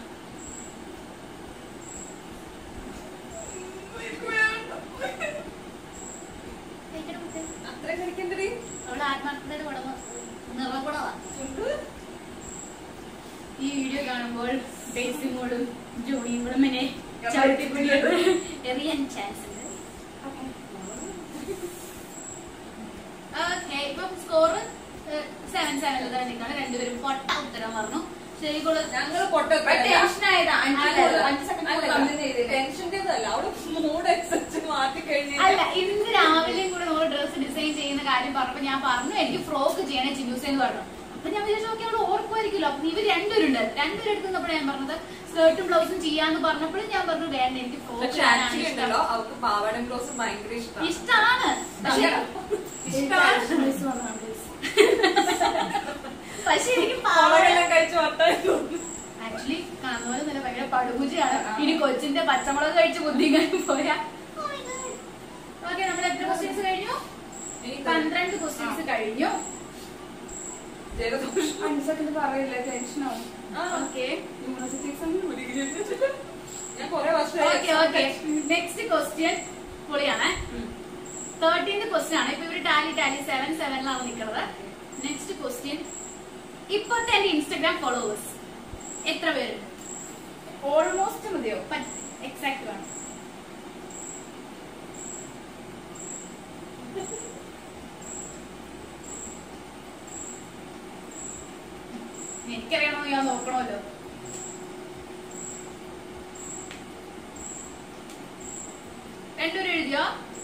കഴിക്കട്ടെ കുട്ടി. അത്രയും കഴിക്കണ്ടടി. അവള് ആത്മാർത്ഥതയുടെ ഉടമ നിറകുടവാ ഈ വീഡിയോ കാണുമ്പോൾ ബേസിമോടും ജോണിയും കൂടെ എന്നെ ചവിട്ടിപ്പിടി എറിയാൻ ചാൻസ് ഉണ്ട് ഓക്കെ ഇപ്പം സ്കോർ സെവൻ സെവൻ നിൽക്കാണ് രണ്ടുപേരും പൊട്ട ഉത്തരം പറഞ്ഞു ശരിക്കുള്ള ഞങ്ങള് പൊട്ടൊക്കെ അല്ല. ടെൻഷൻ ആയതാ അഞ്ച് അല്ല, കൂടുതൽ- അല്ല. അഞ്ച് സെക്കൻഡ് അല്ല, കൂടുതൽ അങ്ങനെ ചെയ്തേ. ടെൻഷന്റെ ഇതല്ല. അവള് മൂഡ് അനുസരിച്ച് മാറ്റി കഴിഞ്ഞാൽ അല്ല ഇന്ന് രാവിലെയും കൂടെ നമ്മൾ ഡ്രസ് ഡിസൈൻ ചെയ്യുന്ന കാര്യം പറഞ്ഞപ്പോ ഞാൻ പറഞ്ഞു എനിക്ക് ഫ്രോക്ക് ചെയ്യണേ ചിന്നൂസ് എന്ന് പറഞ്ഞു അപ്പൊ ഞാൻ വിചാരിച്ചു നോക്കി അവിടെ ഓർക്കുമായിരിക്കുമല്ലോ അപ്പൊ ഇവർ രണ്ടുപേരുണ്ട് രണ്ടുപേരും എടുക്കുന്നപ്പോഴാണ് ഞാൻ പറഞ്ഞത് സ്കേർട്ടും ബ്ലൗസും ചെയ്യാന്ന് പറഞ്ഞപ്പോഴും ഞാൻ പറഞ്ഞു വേണ്ട എനിക്ക് ഫ്രോക്ക് പക്ഷെ ആക്ച്വലി ഉണ്ടല്ലോ അവൾക്ക് പാവാടം ബ്ലൗസ് ഭയങ്കര ഇഷ്ടമാണ് ഇഷ്ടമാണ് പക്ഷെ ഇഷ്ടമാണ് പക്ഷെ എനിക്ക് പാവാട പാവാടെല്ലാം കഴിച്ച് വട്ടായി തോന്നുന്നു ആക്ച്വലി കാണുന്ന പോലെ നല്ല ഭയങ്കര പടുപൂജയാണ് ഇനി കൊച്ചിന്റെ പച്ചമുളക് കഴിച്ച് ബുദ്ധിക്കാൻ പോയാ ഓക്കെ നമ്മൾ എത്ര ക്വസ്റ്റ്യൻസ് കഴിഞ്ഞു പന്ത്രണ്ട് ക്വസ്റ്റ്യൻസ് കഴിഞ്ഞു ജലദോഷം അഞ്ച് സെക്കൻഡ് പറയില്ല ടെൻഷൻ ആവും ആ, ഓക്കെ യൂണിവേഴ്സിറ്റി എക്സാം ഞാൻ കൊറേ ഓക്കെ ഓക്കെ വർഷമായി നെക്സ്റ്റ് ക്വസ്റ്റ്യൻ പൊളിയാണ് തേർട്ടീൻത് ക്വസ്റ്റ്യൻ ആണ് ഇപ്പൊ ഇവര് ടാലി ടാലി സെവൻ സെവനിലാണ് നിൽക്കുന്നത് നെക്സ്റ്റ് ക്വസ്റ്റ്യൻ ഇപ്പോഴത്തെ എന്റെ ഇൻസ്റ്റഗ്രാം ഫോളോവേഴ്സ് എത്ര പേരുണ്ട് ഓൾമോസ്റ്റ് മതിയോ എക്സാക്ട് വേണം എനിക്കറിയണോ എന്ന് ഞാൻ നോക്കണമല്ലോ രണ്ടുപേരും എഴുതിയോ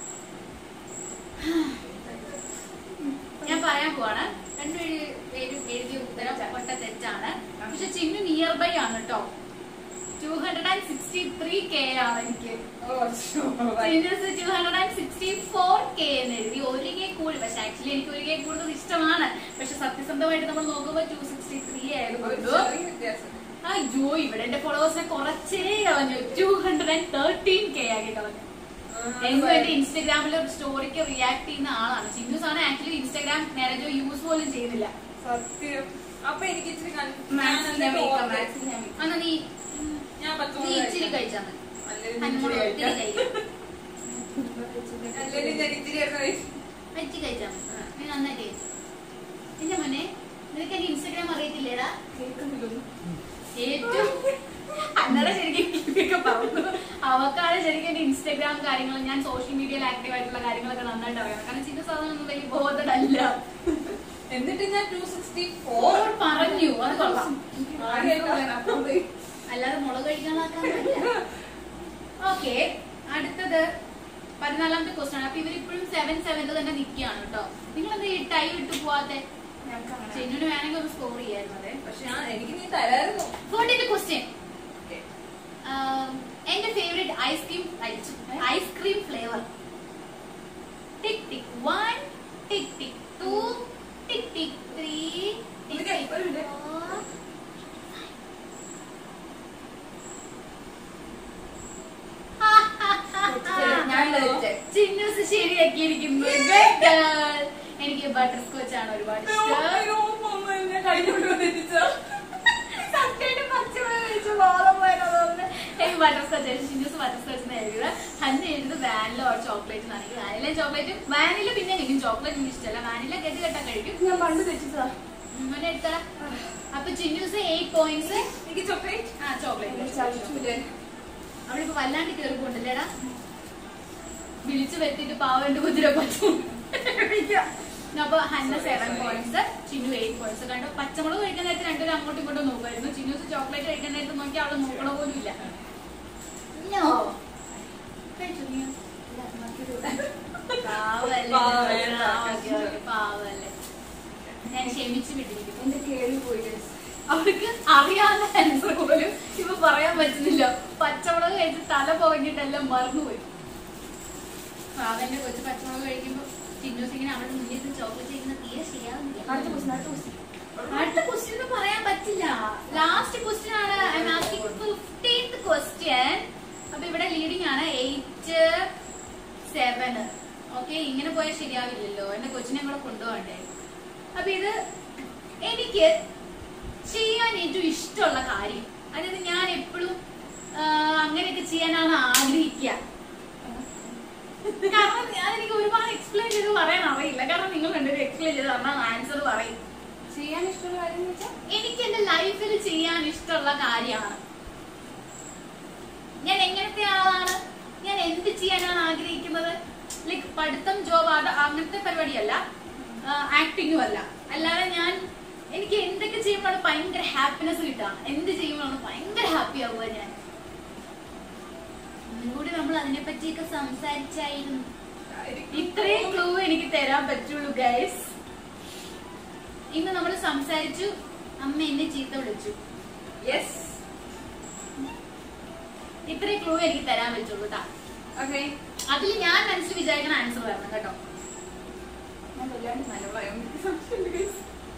ഞാൻ പറയാൻ പോവാണ് രണ്ടുപേരും പേരും എഴുതിയ ഉത്തരം ഒട്ട തെറ്റാണ് പക്ഷെ ചിന്നു നിയർ ബൈ ആണ് കേട്ടോ two hundred and sixty three K ആണ് എനിക്ക് two hundred and sixty four K എന്ന് എഴുതി ഒരു കെ കൂടി പക്ഷെ ആക്ച്വലി എനിക്ക് ഒരു കെ കൂടുതൽ ഇഷ്ടമാണ് പക്ഷെ സത്യസന്ധമായിട്ട് നമ്മൾ നോക്കുമ്പോൾ ടു സിക്സ്റ്റി ത്രീ ആയിരുന്നു അയ്യോ ഇവിടെ എന്റെ ഫോളോവേഴ്സിനെ കുറച്ചേ കളഞ്ഞു two hundred and thirteen K ആക്കി കളഞ്ഞു എന്നും എന്റെ ഇൻസ്റ്റഗ്രാമിൽ സ്റ്റോറിക്ക് റിയാക്ട് ചെയ്യുന്ന ആളാണ് ചിന്നൂസ് ആണ് ആക്ച്വലി ഇൻസ്റ്റാഗ്രാം നേരെ യൂസ് പോലും ചെയ്യുന്നില്ല സത്യം അപ്പൊ എനിക്ക് ഇച്ചിരി കൺ- Maths ഞാൻ ഞാൻ എന്നിട്ട് make up. ഓർമ്മ. Maths ഞാൻ make up. എന്നാ നീ ഞാൻ പത്ത് നീ മുതൽ ഇച്ചിരി കഴിക്കാം. കഴിച്ചാൽ മതി അല്ലെങ്കിൽ ഹനുമോൾ ഇച്ചിരി ഒത്തിരി കഴിക്കാം. കഴിക്കും അല്ലെങ്കിൽ ഞാൻ ഇച്ചിരി എടുത്ത് കഴിക്കും. വെച്ച് കഴിച്ചാൽ മതി നീ നന്നായിട്ട് കഴിച്ചു എന്റെ മോനെ നിനക്ക് എന്റെ ഇൻസ്റ്റാഗ്രാം അറിയത്തില്ലേടാ ഏറ്റവും അന്നേരം ശരിക്കും ഇതൊക്കെ പറഞ്ഞു അവക്കാണ് ശരിക്കും എന്റെ ഇൻസ്റ്റാഗ്രാം കാര്യങ്ങൾ ഞാൻ സോഷ്യൽ മീഡിയയിൽ ആക്റ്റീവ് ആയിട്ടുള്ള കാര്യങ്ങളൊക്കെ നന്നായിട്ട് അറിയണം കാരണം ചിന്ന സാധനം ഒന്നും വലിയ ബോധമല്ല എന്നിട്ട് ഞാൻ ടു സിക്സ്റ്റി ഓർ പറഞ്ഞു അത് കൊള്ളാം ഫോർ അല്ലാതെ മുളക് കഴിക്കാനാക്കാൻ ഓക്കെ അടുത്തത് പതിനാലാമത്തെ ക്വസ്റ്റൻ ആണ് അപ്പൊ ഇവരിപ്പോഴും സെവൻ സെവനിൽ തന്നെ നിൽക്കുകയാണ് കേട്ടോ നിങ്ങൾ എന്താ ഈ ടൈ വിട്ടു പോവാത്തെ ചെന്നിന് വേണമെങ്കിൽ ഒന്ന് സ്കോർ ചെയ്യായിരുന്നു അതെ പക്ഷെ ഞാൻ എനിക്ക് നീ തരായിരുന്നു ഫോർട്ടീൻത് ക്വസ്റ്റ്യൻ എന്റെ favourite ice cream ice cream flavour tick tick one tick tick two tick tick three tick ഇതൊക്കെ ടിക് ഒരു minute. ഫോർ ഞാൻ തെറ്റ്. ചിന്നൂസ് ശരിയാക്കിയിരിക്കുന്നു Good girl. എനിക്ക് ബട്ടർ സ്കോച്ച് ആണ് ഒരുപാട് ഇഷ്ടം അയ്യോ, മമ്മ എന്നെ കൈകൊണ്ട് തെറ്റിച്ചോ സത്യമായിട്ട് പച്ചമുളക് കഴിച്ച് ബോധം പോയെന്ന് തോന്നുന്നു. എനിക്ക് butterscotch Chinnus butterscotch എഴുതുക ഹന്ന് എഴുതുന്നത് വാനില ഓർ ചോക്ലേറ്റ് ആണെങ്കിൽ വാനില ചോക്ലേറ്റ് വാനില പിന്നെ കഴിക്കും ചോക്ലേറ്റ് എനിക്ക് ഇഷ്ടമല്ല വാനില കെട്ട് കെട്ടാൻ കഴിക്കും ഞാൻ പണ്ട് തെറ്റിച്ചതാ അങ്ങനെ എടുത്താ അപ്പൊ ചിന്നൂസ് എയ്റ്റ് പോയിന്റ്സ് എനിക്ക് ചോക്ലേറ്റ് ആ ചോക്ലേറ്റ് ചതിച്ചൂലേ അവളിപ്പോ വല്ലാണ്ട് കേറി പോണ്ടല്ലേടാ വിളിച്ചു വരുത്തിട്ട് പാവന്റെ കുതിര പറ്റും അപ്പൊ Hanna seven points Chinnu eight points കണ്ടു പച്ചമുളക് കഴിക്കുന്ന നേരത്ത് രണ്ടുപേരും അങ്ങോട്ടും ഇങ്ങോട്ടും നോക്കുമായിരുന്നു ചിന്നൂസ് ചോക്ലേറ്റ് കഴിക്കുന്ന നേരത്ത് നോക്കി അവള് നോക്കണ പോലും ഇല്ല No. കഴിച്ചോ നീ? പാവല്ലേ? പാവല്ലേ? ആ, okay, okay, പാവല്ലേ ഞാൻ ക്ഷമിച്ചു വിട്ടിരിക്കുന്നു എന്റെ കേറി പോയി അവർക്ക് അറിയാവുന്ന ആൻസർ പോലും ഇപ്പൊ പറയാൻ പറ്റുന്നില്ല പച്ചമുളക് കഴിച്ച് തല പോകഞ്ഞിട്ടെല്ലാം മറന്നുപോയി അവന്റെ കൊച്ചു പച്ചമുളക് കഴിക്കുമ്പോ ചിന്നൂസ് ഇങ്ങനെ അവിടെ മുന്നിൽ നിന്ന് ചോക്ലേറ്റ് കഴിക്കുന്ന തീരെ ശരിയാവുന്നില്ല അടുത്ത ക്വസ്റ്റൻ അടുത്ത ക്വസ്റ്റൻ അടുത്ത ക്വസ്റ്റ്യൻ ഒന്നും പറയാൻ പറ്റില്ല ലാസ്റ്റ് ക്വസ്റ്റ്യൻ ആണ് ഐ ആസ്കിംഗ് ഫിഫ്റ്റീൻത് ക്വസ്റ്റ്യൻ അപ്പൊ ഇവിടെ ലീഡിംഗ് ആണ് എയ്റ്റ് സെവൻ ഓക്കെ ഇങ്ങനെ പോയാൽ ശരിയാവില്ലല്ലോ എന്റെ കൊച്ചിനെ കൂടെ കൊണ്ടുപോകണ്ടേ അപ്പൊ ഇത് എനിക്ക് ചെയ്യാൻ ഏറ്റവും ഇഷ്ടമുള്ള കാര്യം അതായത് ഞാൻ എപ്പോഴും അങ്ങനെയൊക്കെ ചെയ്യാനാണ് ആഗ്രഹിക്കുക കാരണം ഞാൻ എനിക്ക് ഒരുപാട് എക്സ്പ്ലെയിൻ ചെയ്ത് പറയാൻ അറിയില്ല കാരണം നിങ്ങൾ രണ്ടുപേരും എക്സ്പ്ലെയിൻ ചെയ്ത് പറഞ്ഞാൽ ആൻസർ പറയും ചെയ്യാൻ ഇഷ്ടമുള്ള കാര്യം എന്ന് വെച്ചാൽ എനിക്ക് എന്റെ ലൈഫിൽ ചെയ്യാൻ ഇഷ്ടമുള്ള കാര്യമാണ് ഞാൻ എങ്ങനത്തെ ആളാണ് ഞാൻ എന്ത് ചെയ്യാനാണ് ആഗ്രഹിക്കുന്നത് ലൈക്ക് പഠിത്തം ജോബ് അത് അങ്ങനത്തെ പരിപാടിയല്ല ആക്ടിങ്ങും അല്ല അല്ലാതെ ഞാൻ എനിക്ക് എന്തൊക്കെ ചെയ്യുമ്പോഴാണ് ഭയങ്കര ഹാപ്പിനെസ് കിട്ടുക എന്ത് ചെയ്യുമ്പോഴാണ് ഭയങ്കര ഹാപ്പി ആവുക ഞാൻ ഒന്നുകൂടി നമ്മൾ അതിനെ പറ്റിയൊക്കെ സംസാരിച്ചായിരുന്നു ഇത്രയും ക്ലൂ എനിക്ക് തരാൻ പറ്റുള്ളൂ ഗൈസ് ഇന്ന് നമ്മൾ സംസാരിച്ചു അമ്മ എന്നെ ചീത്ത വിളിച്ചു യെസ് ഇത്രയും ക്ലൂ എനിക്ക് തരാൻ പറ്റുള്ളൂ കേട്ടാ ഓക്കെ അതിൽ ഞാൻ മനസ്സിൽ വിചാരിക്കുന്ന ആൻസർ വരണം കേട്ടോ ഞാൻ വല്ലാണ്ട് നല്ലവളായോ എനിക്ക് സംശയമുണ്ട് guys.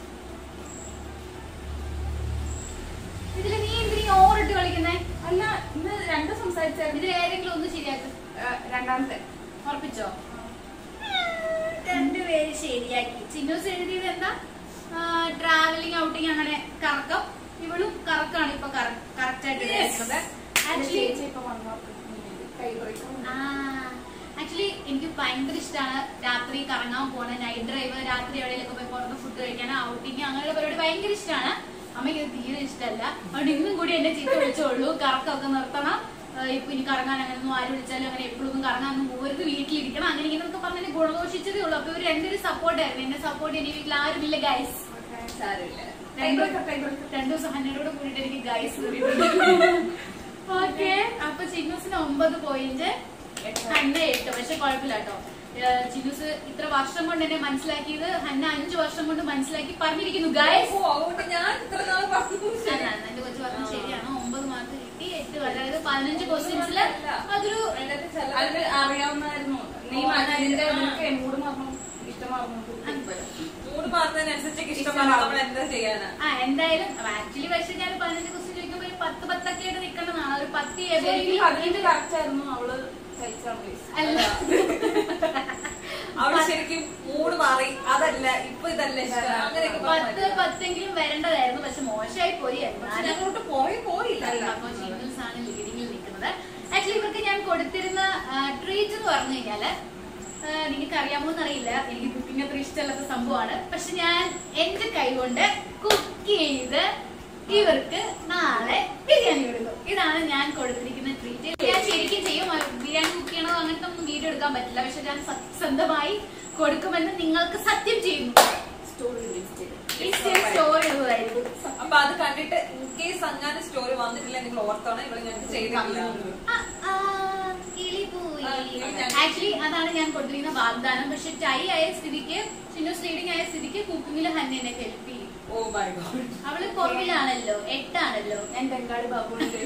ഇതിൽ നീ എന്തിനീ ഓറിട്ട് കളിക്കുന്നേ അല്ല ഇന്ന് രണ്ട് സംസാരിച്ചായിരുന്നു ഇതിൽ ഏതെങ്കിലും ഒന്ന് ശരിയാക്കും രണ്ടാമത്തെ ഉറപ്പിച്ചോ രണ്ടുപേര് ശരിയാക്കി ചിന്നൂസ് എഴുതിയത് എന്താ ട്രാവലിംഗ് ഔട്ടിങ് അങ്ങനെ കറക്കം ഇവളും കറക്കാണ് ഇപ്പൊ കറക്റ്റ് ആയിട്ട് എഴുതിയിരിക്കുന്നത് ആക്ച്വലി ചേച്ചി ഇപ്പൊ വന്നു കൈ പോയിട്ട് ആക്ച്വലി എനിക്ക് ഭയങ്കര ഇഷ്ടമാണ് രാത്രി കറങ്ങാൻ പോണ നൈറ്റ് ഡ്രൈവ് രാത്രി എവിടെയെങ്കിലും പോയി പുറത്ത് ഫുഡ് കഴിക്കാൻ ഔട്ടിങ് അങ്ങനെയുള്ള പരിപാടി ഭയങ്കര ഇഷ്ടമാണ് അമ്മയ്ക്ക് ഇത് തീരെ ഇഷ്ടമല്ല അതുകൊണ്ട് ഇന്നും കൂടി എന്നെ ചീത്ത വിളിച്ചോളൂ കറക്കമൊക്കെ നിർത്തണം ഏഹ് ഇപ്പൊ ഇനി കറങ്ങാൻ അങ്ങനെ ഒന്നും ആര് വിളിച്ചാലും അങ്ങനെ എപ്പോഴും കറങ്ങാനൊന്നും പോകരുത് വീട്ടിലിരിക്കണം അങ്ങനെ ഇങ്ങനെ ഒക്കെ പറഞ്ഞ് ഗുണദോഷിച്ചതേ ഉള്ളൂ അപ്പൊ ഇവർ രണ്ടുപേരും സപ്പോർട്ട് ആയിരുന്നു എന്നെ സപ്പോർട്ട് ചെയ്യാൻ ഈ വീട്ടിൽ ആരുമില്ല ഗൈസ് സാരമില്ല രണ്ടു രണ്ടു ദിവസം ഹന്നോട് കൂടിയിട്ട് എനിക്ക് ഗൈസ് ഓക്കെ അപ്പൊ ചിന്നൂസിന് ഒമ്പത് പോയിന്റ് ഹന്ന എട്ട് പക്ഷെ കുഴപ്പമില്ല കേട്ടോ ഏഹ് ചിന്നൂസ് ഇത്ര വർഷം കൊണ്ട് എന്നെ മനസ്സിലാക്കിയത് ഹന്ന അഞ്ചു വർഷം കൊണ്ട് മനസ്സിലാക്കി പറഞ്ഞിരിക്കുന്നു ഗൈസ് ഓ, അതുകൊണ്ട് ഞാൻ ഇത്ര നാൾ പറഞ്ഞു ശരി. എന്റെ കൊച്ചു പറഞ്ഞത് ശരിയാണ് ഒമ്പത് മാർക്ക് കിട്ടി എട്ട് അതായത് പതിനഞ്ച് ക്വസ്റ്റ്യൻസില് അതൊരു അതിനകത്ത് ചില- അത് അറിയാവുന്നതായിരുന്നു നീ അതിന്റെ നിനക്ക് മൂട് മാറണം ഇഷ്ടമാർന്നു മൂഡ് മാറുന്നതിനനുസരിച്ച് ഇഷ്ടമാണ് നമ്മൾ എന്താ ചെയ്യാനാ ആ എന്തായാലും ആക്ച്വലി പക്ഷെ ഞാൻ പതിനഞ്ച് ക്വസ്റ്റ്യൻ ചോദിക്കുമ്പോ ഒരു പത്ത് പത്തൊക്കെ ആയിട്ട് നിൽക്കേണ്ടതാണ് ഒരു പത്ത് ശരിക്കും എബോയിൽ പതിനെട്ട് കറക്റ്റ് ആയിരുന്നു അവള് കഴിച്ചാണ് please. അല്ല അവള് ശരിക്കും മൂഡ് മാറി അതല്ല ഇപ്പൊ ഇതല്ല ഇഷ്ടം അങ്ങനെയൊക്കെ പത്ത് പറഞ്ഞു. പത്തെങ്കിലും വരേണ്ടതായിരുന്നു പക്ഷെ മോശമായി പോയി പക്ഷെ എന്നാലും ഞങ്ങളോട്ട് പോയി പോയില്ല അപ്പൊ ജിംഗിൾസ് ആണ് ലീഡിങ്ങിൽ നിൽക്കുന്നത് ആക്ച്വലി ഇവർക്ക് ഞാൻ കൊടുത്തിരുന്ന ട്രീറ്റ് എന്ന് പറഞ്ഞു കഴിഞ്ഞാല് നിങ്ങൾക്ക് അറിയാമോ എന്നറിയില്ല എനിക്ക് കുക്കിംഗ് അത്ര ഇഷ്ടമല്ലാത്ത സംഭവമാണ് പക്ഷെ ഞാൻ എന്റെ കൈ കൊണ്ട് കുക്ക് ചെയ്ത് ഇവർക്ക് നാളെ ബിരിയാണി കൊടുക്കും ഇതാണ് ഞാൻ കൊടുത്തിരിക്കുന്ന ട്രീറ്റ് ഞാൻ ശരിക്കും ചെയ്യും ആ, ബിരിയാണി കുക്ക് ചെയ്യണോ അങ്ങനത്തെ ഒന്നും വീഡിയോ എടുക്കാൻ പറ്റില്ല പക്ഷെ ഞാൻ സത്യസന്ധമായി കൊടുക്കുമെന്ന് നിങ്ങൾക്ക് സത്യം ചെയ്യുന്നു സ്റ്റോറി release ചെയ്തു. ഇൻസ്റ്റയിൽ സ്റ്റോറി ഇടുന്നതായിരിക്കും അപ്പൊ അത് കണ്ടിട്ട് ഇൻ കേസ് അങ്ങനെ സ്റ്റോറി വന്നിട്ടില്ല നിങ്ങൾ ഓർത്തോണം ഇവിടെ ഞങ്ങൾക്ക് ചെയ്തിട്ടില്ല ആ, ആ, കിളി പോയി. ആ, കിളി ഞാൻ- ആക്ച്വലി അതാണ് ഞാൻ കൊടുത്തിരിക്കുന്ന വാഗ്ദാനം പക്ഷെ ടൈ ആയ സ്ഥിതിക്ക് ചിന്നൂസ് ലീഡിംഗ് ആയ സ്ഥിതിക്ക് കുക്കിങ്ങിൽ ഹന്നെ എന്നെ ഹെൽപ്പ് ചെയ്യും ഓ മൈ ഗോഡ് അവള് കുറവിലാണല്ലോ എട്ടാണല്ലോ ഞാൻ ബംഗാളി ബാബുവിന്റെ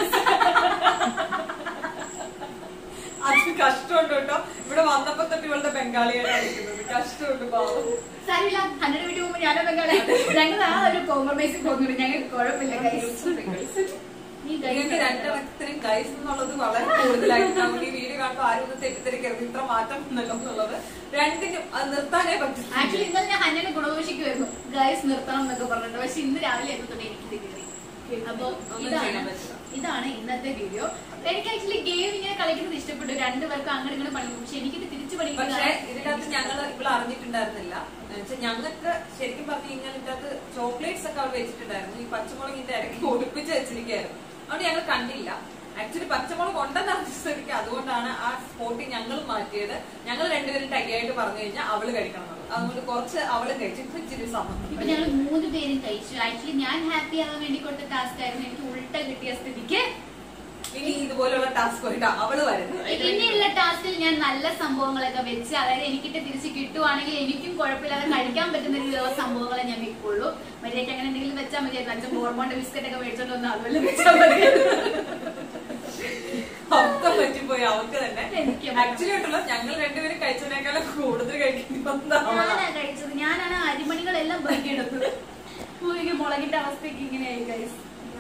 അത് കഷ്ടമുണ്ട് കേട്ടോ ഇവിടെ വന്നപ്പോ തൊട്ട് ഇവളുടെ ബംഗാളിയാണ് കളിക്കുന്നത് കഷ്ടമുണ്ട് പാവം സാരില്ല ഹണ്ണിന് വീട്ടിൽ പോകുമ്പോ ഞാനും ബംഗാളി ഞങ്ങൾ ആ ഒരു കോംപ്രമൈസിൽ പോകുന്നുണ്ട് ഞങ്ങൾക്ക് കുഴപ്പമില്ല guys. നീ guys നിങ്ങൾക്ക് രണ്ടിടത്തിനും ഗൈസ് എന്നുള്ളത് വളരെ കൂടുതലായിട്ട് നമുക്ക് ഈ വീഡിയോ കാണുമ്പോൾ ആരും ഒന്ന് തെറ്റിദ്ധരിക്കരുത് ഇത്ര മാറ്റം ഉണ്ടല്ലോ എന്നുള്ളത് രണ്ടിനും അത് നിർത്താനേ പറ്റും ആക്ച്വലി ഇന്നലെ ഞാൻ ഹന്നനെ ഗുണദോഷിക്കുമായിരുന്നു ഗൈസ് നിർത്തണം എന്നൊക്കെ പറഞ്ഞിട്ട് പക്ഷെ ഇന്ന് രാവിലെ എത്തുന്നുണ്ട് എനിക്ക് ഇത് കയറി അപ്പൊ ഒന്നും ഇതാണ് ചെയ്യാൻ പറ്റില്ല. ഇതാണ് ഇന്നത്തെ വീഡിയോ എനിക്ക് ആക്ച്വലി ഗെയിം ഇങ്ങനെ കളിക്കുന്നത് ഇഷ്ടപ്പെട്ടു രണ്ടുപേർക്കും അങ്ങനെ ഇങ്ങനെ പണി പക്ഷെ എനിക്കിത് തിരിച്ചു പക്ഷെ ഇതിനകത്ത് ഞങ്ങൾ ഇവിടെ അറിഞ്ഞിട്ടുണ്ടായിരുന്നില്ല എന്നുവെച്ചാൽ ഞങ്ങൾക്ക് ശരിക്കും പറഞ്ഞു കഴിഞ്ഞാൽ ഇതിനകത്ത് ചോക്ലേറ്റ്സ് ഒക്കെ അവിടെ വെച്ചിട്ടുണ്ടായിരുന്നു ഈ പച്ചമുളകിന്റെ ഇടയ്ക്ക് ഒളിപ്പിച്ച് വെച്ചിരിക്കുകയായിരുന്നു അതുകൊണ്ട് ഞങ്ങൾ കണ്ടില്ല ആക്ച്വലി പച്ചമുളക് ഉണ്ടെന്ന് അറിഞ്ഞിരിക്കും അതുകൊണ്ടാണ് ആ സ്പോട്ടിൽ ഞങ്ങൾ മാറ്റിയത് ഞങ്ങൾ രണ്ടുപേരും ടൈയായിട്ട് പറഞ്ഞു കഴിഞ്ഞാൽ അവള് കഴിക്കണം എന്നുള്ളത് അതുകൊണ്ട് കുറച്ച് അവള് കഴിച്ചു ഇപ്പൊ ഇച്ചിരി ഇപ്പൊ സമയം ഞങ്ങൾ മൂന്ന് പേരും കഴിച്ചു ആക്ച്വലി ഞാൻ ഹാപ്പി ആവാൻ വേണ്ടി കൊടുത്ത ടാസ്ക് ആയിരുന്നു എനിക്ക് ഉൾട്ട കിട്ടിയ സ്ഥിതിക്ക് ഇനി ഇതുപോലുള്ള ടാസ്ക് ആയിട്ട് അവള് വരുന്നത് ഇനിയുള്ള ടാസ്കിൽ ഞാൻ നല്ല സംഭവങ്ങളൊക്കെ വെച്ച് അതായത് എനിക്കിട്ട് തിരിച്ച് കിട്ടുവാണെങ്കിൽ എനിക്കും കുഴപ്പമില്ലാതെ കഴിക്കാൻ പറ്റുന്ന രീതിയിലുള്ള സംഭവങ്ങളെ ഞാൻ വെക്കുള്ളൂ മര്യാദയ്ക്ക് അങ്ങനെ എന്തെങ്കിലും വെച്ചാൽ മതി അച്ഛൻ ബോർമോണ്ട് ബിസ്ക്കറ്റ് ഒക്കെ മേടിച്ചോണ്ട് വന്ന് അതുപോലെ വെച്ചാൽ മതി അർത്ഥം പറ്റിപ്പോയി അവർക്ക് തന്നെ എനിക്ക് ആക്ച്വലി ആയിട്ടുള്ള ഞങ്ങൾ രണ്ടുപേരും കഴിച്ചതിനേക്കാളും കൂടുതൽ കഴിക്കേണ്ടി വന്നതാണ് ഞാനാ കഴിച്ചത് ഞാനാണ് അരിമണികളെല്ലാം പെറുക്കിയെടുത്തത് എനിക്ക് മുളകിന്റെ അവസ്ഥയ്ക്ക് ഇങ്ങനെയായി ഗൈസ്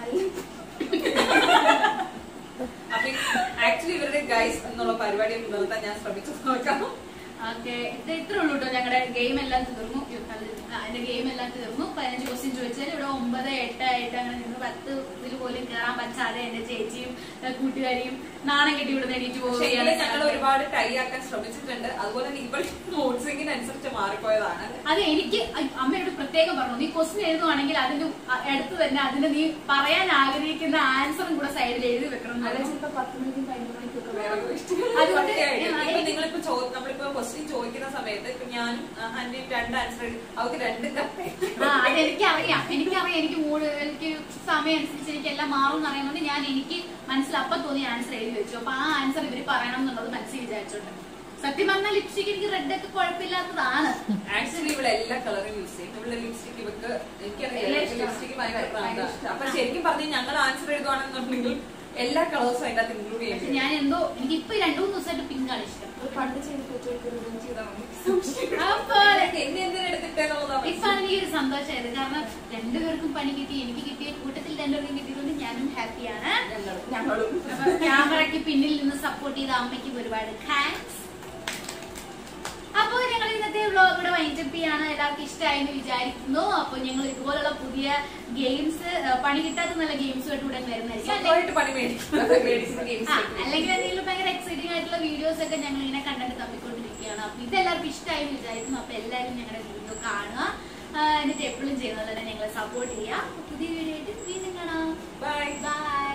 അപ്പൊ ആക്ച്വലി ഇവരുടെ ഗൈസ് എന്നുള്ള പരിപാടി ഒന്ന് നിർത്താൻ ഞാൻ ശ്രമിച്ചു നോക്കാം ഓക്കെ ഇത് ഇത്ര ഉള്ളൂ കേട്ടോ ഞങ്ങളുടെ ഗെയിം എല്ലാം തീർന്നു അയ്യോ, അത് ആ, എന്റെ ഗെയിം എല്ലാം തീർന്നു പതിനഞ്ച് ക്വസ്റ്റ്യൻ ചോദിച്ചാൽ ഇവിടെ ഒമ്പത് എട്ട് എട്ട് അങ്ങനെ നിന്ന് പത്ത് ഇതിൽ പോലും കയറാൻ പറ്റാതെ എന്റെ ചേച്ചിയും ഏ, കൂട്ടുകാരിയും നാണം കെട്ടി ഇവിടെ എണീറ്റ് പക്ഷേ ഇതില് ഞങ്ങൾ പോവുകയാണ് ഒരുപാട് ടൈ ആക്കാൻ ശ്രമിച്ചിട്ടുണ്ട് അതുപോലെ തന്നെ ഇവൾ മോഡ്സിങ്ങിനനുസരിച്ച് മാറിപ്പോയതാണ് അത് എനിക്ക് അയ്- അമ്മയോട് പ്രത്യേകം പറഞ്ഞു നീ ക്വസ്റ്റ്യൻ എഴുതുവാണെങ്കിൽ അതിന് അ- അടുത്ത് തന്നെ അതിന് നീ പറയാൻ ആഗ്രഹിക്കുന്ന ആൻസറും കൂടെ സൈഡിൽ എഴുതി വെക്കണം എന്ന് അല്ല പറഞ്ഞു. ചിലപ്പോ പത്ത് മിനിറ്റും പതിനഞ്ച് മണിക്കൊക്കെ വേറെ അതുകൊണ്ട് സത്യമായിട്ടും. ഇപ്പൊ എനിക്ക് നിങ്ങളിപ്പോ ചോ- നമ്മളിപ്പോ ക്വസ്റ്റ്യൻ ചോദിക്കുന്ന സമയത്ത് ഇപ്പൊ ഞാനും ഹന്റെയും രണ്ട് ആൻസർ അവർക്ക് രണ്ട് കറക്റ്റ് ആ അത് എനിക്കറിയാം എനിക്കറിയാം എനിക്ക് മൂഡ് എനിക്ക് സമയം അനുസരിച്ച് എനിക്ക് എല്ലാം മാറും എന്ന് അറിയുന്നത് ഞാൻ എനിക്ക് മനസ്സിൽ അപ്പൊ തോന്നിയ ആൻസർ എഴുതി വെച്ചു അപ്പൊ ആ ആൻസർ ഇവര് പറയണം എന്നുള്ളത് മനസ്സിൽ വിചാരിച്ചോണ്ട് സത്യം പറഞ്ഞാൽ ലിപ്സ്റ്റിക് എനിക്ക് റെഡ് ഒക്കെ കുഴപ്പമില്ലാത്തതാണ് ആക്ച്വലി ഇവിടെ എല്ലാ കളറും യൂസ് ചെയ്യും ഇവിടെ ലിപ്സ്റ്റിക് ഇവർക്ക് എനിക്കറിയാം എല്ലാം ഇഷ്ടമാണ്. ലിപ്സ്റ്റിക് ഭയങ്കര ഭയങ്കര പ്രാന്താണ്. ഇഷ്ടമാണ്. അപ്പൊ ശരിക്കും പറഞ്ഞ് ഞങ്ങൾ ആൻസർ എഴുതുവാണെന്നുണ്ടെങ്കിൽ എല്ലാ കളേഴ്സും അതിന്റെ അകത്ത് ഇൻക്ലൂഡ് പക്ഷെ ചെയ്യും ഞാൻ എന്തോ എനിക്ക് ഇപ്പൊ രണ്ടു മൂന്ന് ദിവസമായിട്ട് പിങ്ക് ആണ് ഇഷ്ടം ഒരു പണ്ട് ചെയ്ത് കുട്ടികൾക്ക് ചെയ്താൽ മതി അപ്പൊ എന്നെ എന്തിനാ എടുത്തിട്ടേന്നുള്ളതാണ് ഇപ്പൊ എനിക്ക് ഒരു സന്തോഷമായത് കാരണം രണ്ടുപേർക്കും പണി കിട്ടി എനിക്ക് കിട്ടിയ കൂട്ടത്തിൽ രണ്ടുപേർക്കും കിട്ടിയതുകൊണ്ട് ഞാനും ഹാപ്പിയാണ് ഞങ്ങളും ഞങ്ങളും അപ്പൊ ക്യാമറയ്ക്ക് പിന്നിൽ നിന്ന് സപ്പോർട്ട് ചെയ്ത അമ്മയ്ക്കും ഒരുപാട് താങ്ക്സ് അപ്പൊ ഞങ്ങൾ ഇന്നത്തെ വ്ലോഗ് ഇവിടെ വൈൻഡപ്പ് ചെയ്യാണ് എല്ലാവർക്കും ഇഷ്ടമായി എന്ന് വിചാരിക്കുന്നു അപ്പൊ ഞങ്ങൾ ഇതുപോലുള്ള പുതിയ ഗെയിംസ് പണി കിട്ടാത്ത നല്ല ഗെയിംസുമായിട്ട് ഇവിടെ വരുന്നതായിരിക്കും അല്ലെങ്കിൽ- സ്വന്തമായിട്ട് പണി മേടിക്കും ആ, അല്ലെങ്കിൽ എന്തെങ്കിലും ഭയങ്കര എക്സൈറ്റിംഗ് ആയിട്ടുള്ള വീഡിയോസ് ഒക്കെ ഞങ്ങൾ ഇങ്ങനെ കണ്ടിട്ട് തപ്പിക്കൊണ്ടിരിക്കുകയാണ് അപ്പൊ ഇതെല്ലാവർക്കും ഇഷ്ടമായി എന്ന് വിചാരിക്കുന്നു അപ്പൊ എല്ലാവരും ഞങ്ങളുടെ വീഡിയോ കാണുക ആ, എന്നിട്ട് എപ്പോഴും ചെയ്യുന്നത് തന്നെ ഞങ്ങളെ സപ്പോർട്ട് ചെയ്യുക അപ്പൊ പുതിയ വീഡിയോ ആയിട്ട് വീണ്ടും കാണാം ബൈ ബൈ